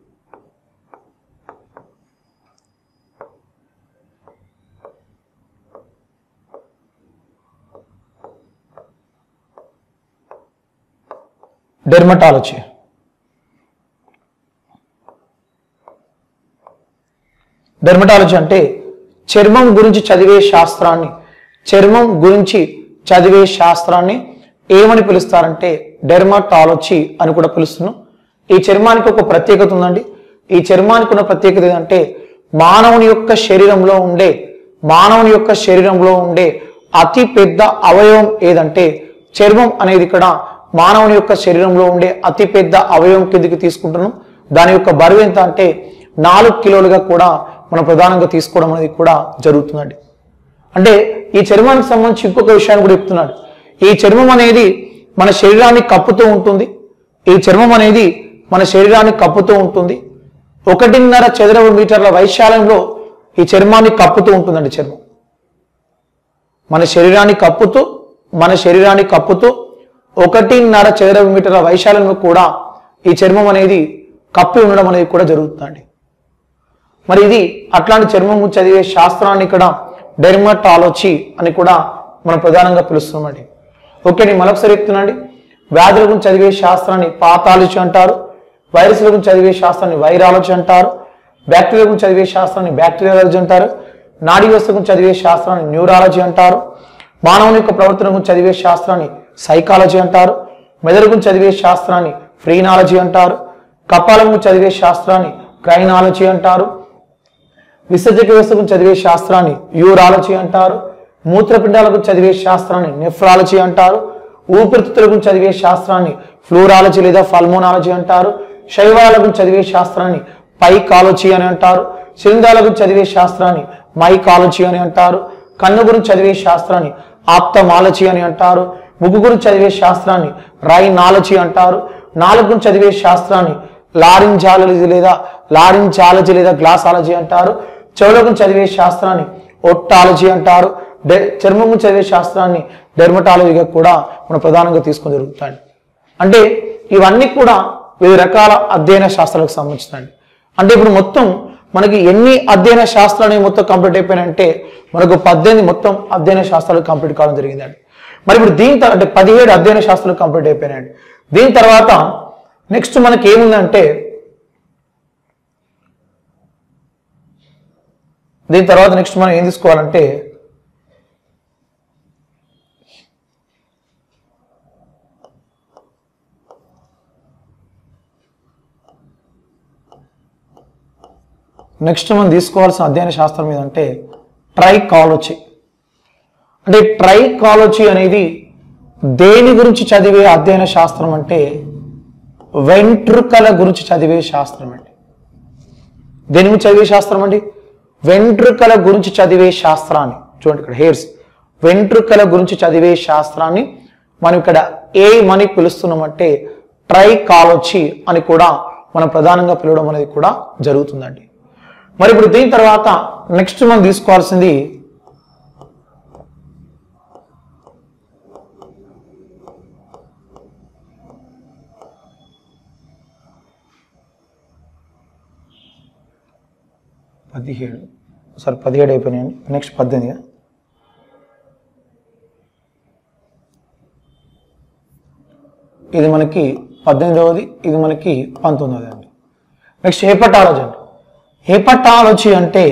Speaker 2: డెర్మటాలజీ డెర్మటాలజీ అంటే చర్మం గురించి చదివే శాస్త్రాన్ని చర్మం గురించి చదివే శాస్త్రాన్ని ఏమని పిలుస్తారంటే డెర్మటాలజీ అని కూడా పిలుస్తున్నాం ఈ చర్మానికి ఒక ప్రత్యేకత ఉందండి ఈ చర్మానికి ఉన్న ప్రత్యేకత ఏంటంటే మానవుని యొక్క శరీరంలో ఉండే మానవుని యొక్క శరీరంలో ఉండే అతి పెద్ద అవయవం ఏదంటే చర్మం అనేది ఇక్కడ మానవుని యొక్క శరీరంలో ఉండే అతి పెద్ద అవయవం కిందికి తీసుకుంటున్నాం దాని యొక్క బరువు ఎంత అంటే నాలుగు కిలోలుగా కూడా మనం ప్రధానంగా తీసుకోవడం అనేది కూడా జరుగుతుందండి అంటే ఈ చర్మానికి సంబంధించి ఇంకొక విషయాన్ని కూడా చెప్తున్నాడు ఈ చర్మం అనేది మన శరీరాన్ని కప్పుతూ ఉంటుంది ఈ చర్మం అనేది మన శరీరాన్ని కప్పుతూ ఉంటుంది ఒకటిన్నర చదరపు మీటర్ల వైశాల్యంలో ఈ చర్మాన్ని కప్పుతూ ఉంటుందండి చర్మం మన శరీరాన్ని కప్పుతూ మన శరీరాన్ని కప్పుతూ ఒకటిన్నర చదరపు మీటర్ల వైశాల్యంలో కూడా ఈ చర్మం అనేది కప్పి ఉండడం అనేది కూడా జరుగుతుందండి మరి ఇది అట్లాంటి చర్మం గురించి చదివే శాస్త్రాన్ని ఇక్కడ డెర్మటాలజీ అని కూడా మనం ప్రధానంగా పిలుస్తున్నామండి ఓకే నేను మరొకసారి చెప్తున్నాండి వ్యాధుల గురించి చదివే శాస్త్రాన్ని పాతాలజీ అంటారు వైరస్ల గురించి చదివే శాస్త్రాన్ని వైరాలజీ అంటారు బ్యాక్టీరియా గురించి చదివే శాస్త్రాన్ని బ్యాక్టీరియాలజీ అంటారు నాడీ వ్యవస్థ గురించి చదివే శాస్త్రాన్ని న్యూరాలజీ అంటారు మానవుని యొక్క ప్రవర్తన గురించి చదివే శాస్త్రాన్ని సైకాలజీ అంటారు మెదడు గురించి చదివే శాస్త్రాన్ని ఫ్రీనాలజీ అంటారు కపాలం గురించి చదివే శాస్త్రాన్ని క్రైనాలజీ అంటారు విసర్జక వ్యవస్థ గురించి చదివే శాస్త్రాన్ని యూరాలజీ అంటారు మూత్రపిండాల గురించి చదివే శాస్త్రాన్ని నెఫ్రాలజీ అంటారు ఊపిరితిత్తుల గురించి చదివే శాస్త్రాన్ని ఫ్లూరాలజీ లేదా ఫల్మోనాలజీ అంటారు శైవాల గురించి చదివే శాస్త్రాన్ని పైకాలజీ అని అంటారు శిలిందాల గురించి చదివే శాస్త్రాన్ని మైకాలజీ అని అంటారు కన్ను గురించి చదివే శాస్త్రాన్ని ఆప్తమాలజీ అని అంటారు ముగ్గు గురించి చదివే శాస్త్రాన్ని రైనాలజీ అంటారు నాలుగు గురించి చదివే శాస్త్రాన్ని లారింజాలజీ లేదా లారింజాలజీ లేదా గ్లాసాలజీ అంటారు చెవుల గురించి చదివే శాస్త్రాన్ని ఒట్టాలజీ అంటారు డె- చర్మం గురించి చదివే శాస్త్రాన్ని డెర్మటాలజీగా కూడా మనం ప్రధానంగా తీసుకొని జరుగుతాయి అంటే ఇవన్నీ కూడా వివిధ రకాల అధ్యయన శాస్త్రాలకు సంబంధించినవి అంటే ఇప్పుడు మొత్తం మనకి ఎన్ని అధ్యయన శాస్త్రాలు మొత్తం కంప్లీట్ అయిపోయినాయంటే మనకు పద్దెనిమిది మొత్తం అధ్యయన శాస్త్రాలు కంప్లీట్ కావడం జరిగిందండి మరి ఇప్పుడు దీని తర్వాత అంటే పదిహేడు అధ్యయన శాస్త్రాలు కంప్లీట్ అయిపోయినాయండి దీని తర్వాత నెక్స్ట్ మనకి ఏముందంటే దీని తర్వాత నెక్స్ట్ మనం ఏం తీసుకోవాలంటే నెక్స్ట్ మనం తీసుకోవాల్సిన అధ్యయన శాస్త్రం ఏదంటే ట్రైకాలజీ అంటే ట్రైకాలజీ అనేది దేని గురించి చదివే అధ్యయన శాస్త్రం అంటే వెంట్రుకల గురించి చదివే శాస్త్రం అండి దేని గురించి చదివే శాస్త్రం అండి వెంట్రుకల గురించి చదివే శాస్త్రాన్ని చూడండి ఇక్కడ హెయిర్స్ వెంట్రుకల గురించి చదివే శాస్త్రాన్ని మనం ఇక్కడ ఏమని పిలుస్తున్నామంటే ట్రైకాలజీ అని కూడా మనం ప్రధానంగా పిలవడం అనేది కూడా జరుగుతుందండి మరి ఇప్పుడు దీని తర్వాత నెక్స్ట్ మనం తీసుకోవాల్సింది పదిహేడు సారీ పదిహేడు అయిపోయినాయండి నెక్స్ట్ పద్దెనిమిది ఇది మనకి పద్దెనిమిదవది ఇది మనకి పంతొమ్మిదవది అండి నెక్స్ట్ హెపటాలజీ అండి హెపటాలజీ అంటే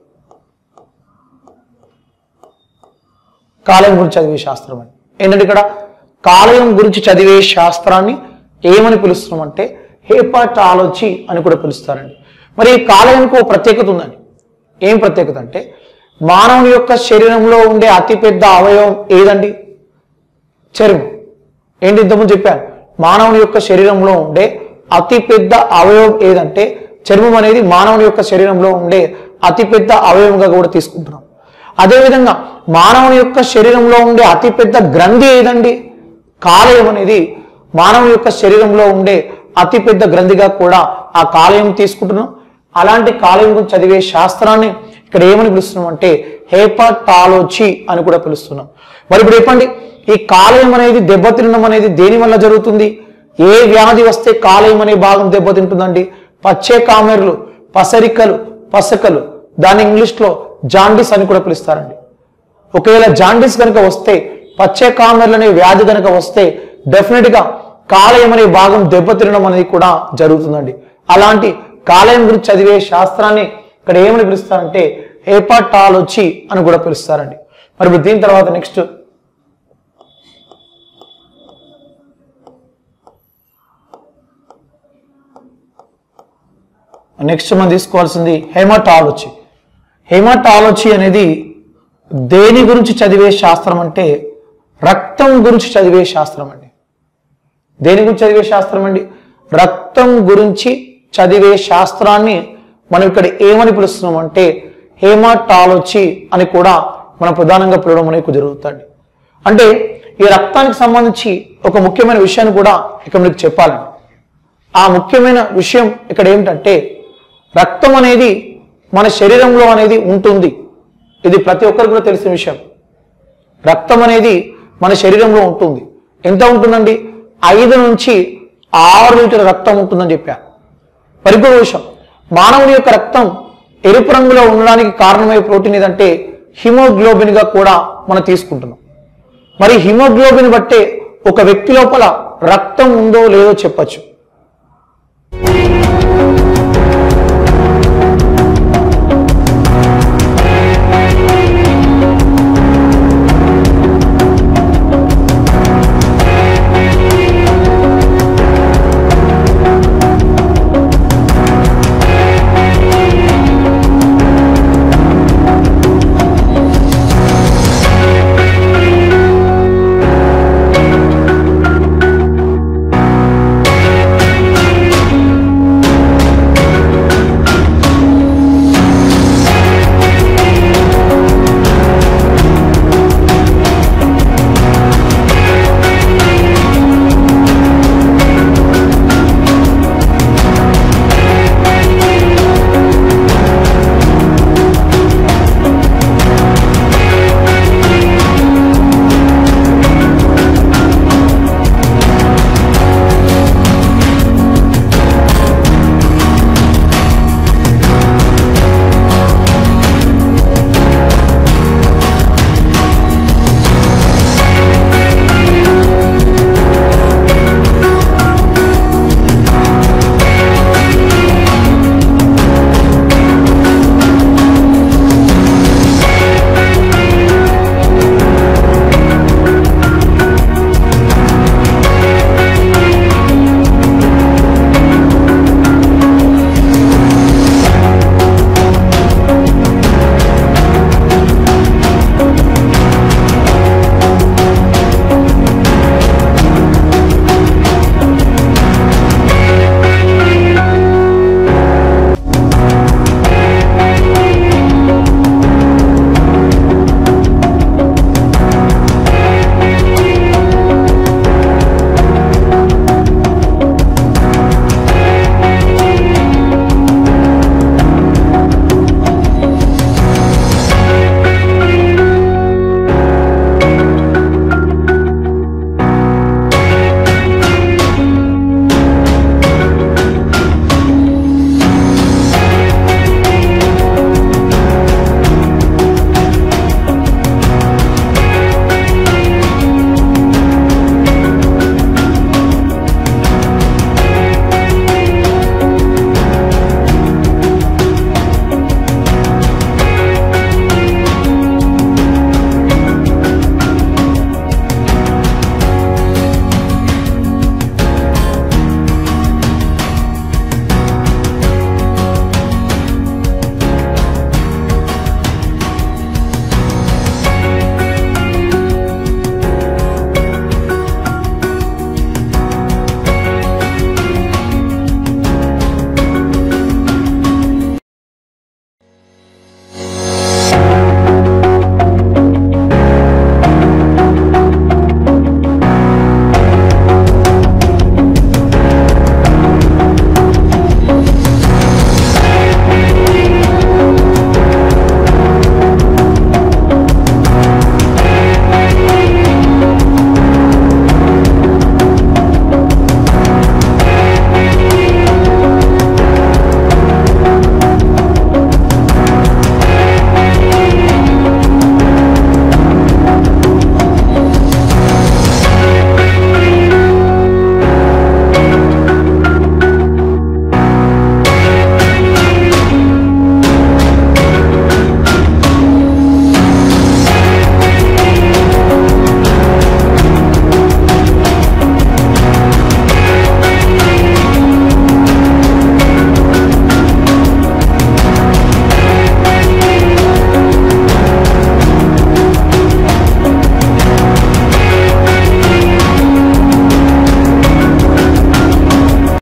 Speaker 2: కాలేయం గురించి చదివే శాస్త్రం అండి ఏంటంటే ఇక్కడ కాలేయం గురించి చదివే శాస్త్రాన్ని ఏమని పిలుస్తున్నామంటే హేపటాలజీ అని కూడా పిలుస్తారండి మరి ఈ కాలేయానికి ఒక ప్రత్యేకత ఉందండి ఏం ప్రత్యేకత అంటే మానవుని యొక్క శరీరంలో ఉండే అతిపెద్ద అవయవం ఏదండి చర్మం ఏంటి ఇంతకుముందు చెప్పాను మానవుని యొక్క శరీరంలో ఉండే అతిపెద్ద అవయవం ఏదంటే చర్మం అనేది మానవుని యొక్క శరీరంలో ఉండే అతిపెద్ద అవయవంగా కూడా తీసుకుంటున్నాం అదేవిధంగా మానవుని యొక్క శరీరంలో ఉండే అతిపెద్ద గ్రంథి ఏదండి కాలేయం అనేది మానవుని యొక్క శరీరంలో ఉండే అతిపెద్ద గ్రంథిగా కూడా ఆ కాలేయం తీసుకుంటున్నాం అలాంటి కాలేయం గురించి చదివే శాస్త్రాన్ని ఇక్కడ ఏమని పిలుస్తున్నాం అంటే హేపటాలజీ అని కూడా పిలుస్తున్నాం మరి ఇప్పుడు చెప్పండి ఈ కాలేయం అనేది దెబ్బతినడం అనేది దేని వల్ల జరుగుతుంది ఏ వ్యాధి వస్తే కాలేయం అనే భాగం దెబ్బతింటుందండి పచ్చే కామెర్లు పసరికలు పసకలు దాన్ని ఇంగ్లీష్లో జాండిస్ అని కూడా పిలుస్తారండి ఒకవేళ జాండిస్ కనుక వస్తే పచ్చే కామెర్లు అనే వ్యాధి కనుక వస్తే డెఫినెట్ గా కాలేయం అనే భాగం దెబ్బతినడం అనేది కూడా జరుగుతుందండి అలాంటి కాలేయం గురించి చదివే శాస్త్రాన్ని ఇక్కడ ఏమని పిలుస్తారంటే హేపటాలజీ అని కూడా పిలుస్తారండి మరి ఇప్పుడు దీని తర్వాత నెక్స్ట్ నెక్స్ట్ మనం తీసుకోవాల్సింది హెమటాలజీ హెమటాలజీ అనేది దేని గురించి చదివే శాస్త్రం అంటే రక్తం గురించి చదివే శాస్త్రం అండి దేని గురించి చదివే శాస్త్రం అండి రక్తం గురించి చదివే శాస్త్రాన్ని మనం ఇక్కడ ఏమని పిలుస్తున్నాం అంటే హేమటాలజీ అని కూడా మనం ప్రధానంగా పిలవడం అనేది జరుగుతుంది అంటే ఈ రక్తానికి సంబంధించి ఒక ముఖ్యమైన విషయాన్ని కూడా ఇక్కడ మీకు చెప్పాలండి ఆ ముఖ్యమైన విషయం ఇక్కడ ఏమిటంటే రక్తం అనేది మన శరీరంలో అనేది ఉంటుంది ఇది ప్రతి ఒక్కరికి కూడా తెలిసిన విషయం రక్తం అనేది మన శరీరంలో ఉంటుంది ఎంత ఉంటుందండి ఐదు నుంచి ఆరు లీటర్ రక్తం ఉంటుందని చెప్పాను పరిపూర్ణ విషయం మానవుని యొక్క రక్తం ఎరుపు రంగులో ఉండడానికి కారణమయ్యే ప్రోటీన్ ఏదంటే హిమోగ్లోబిన్ గా కూడా మనం తీసుకుంటున్నాం మరి హిమోగ్లోబిన్ బట్టే ఒక వ్యక్తి లోపల రక్తం ఉందో లేదో చెప్పచ్చు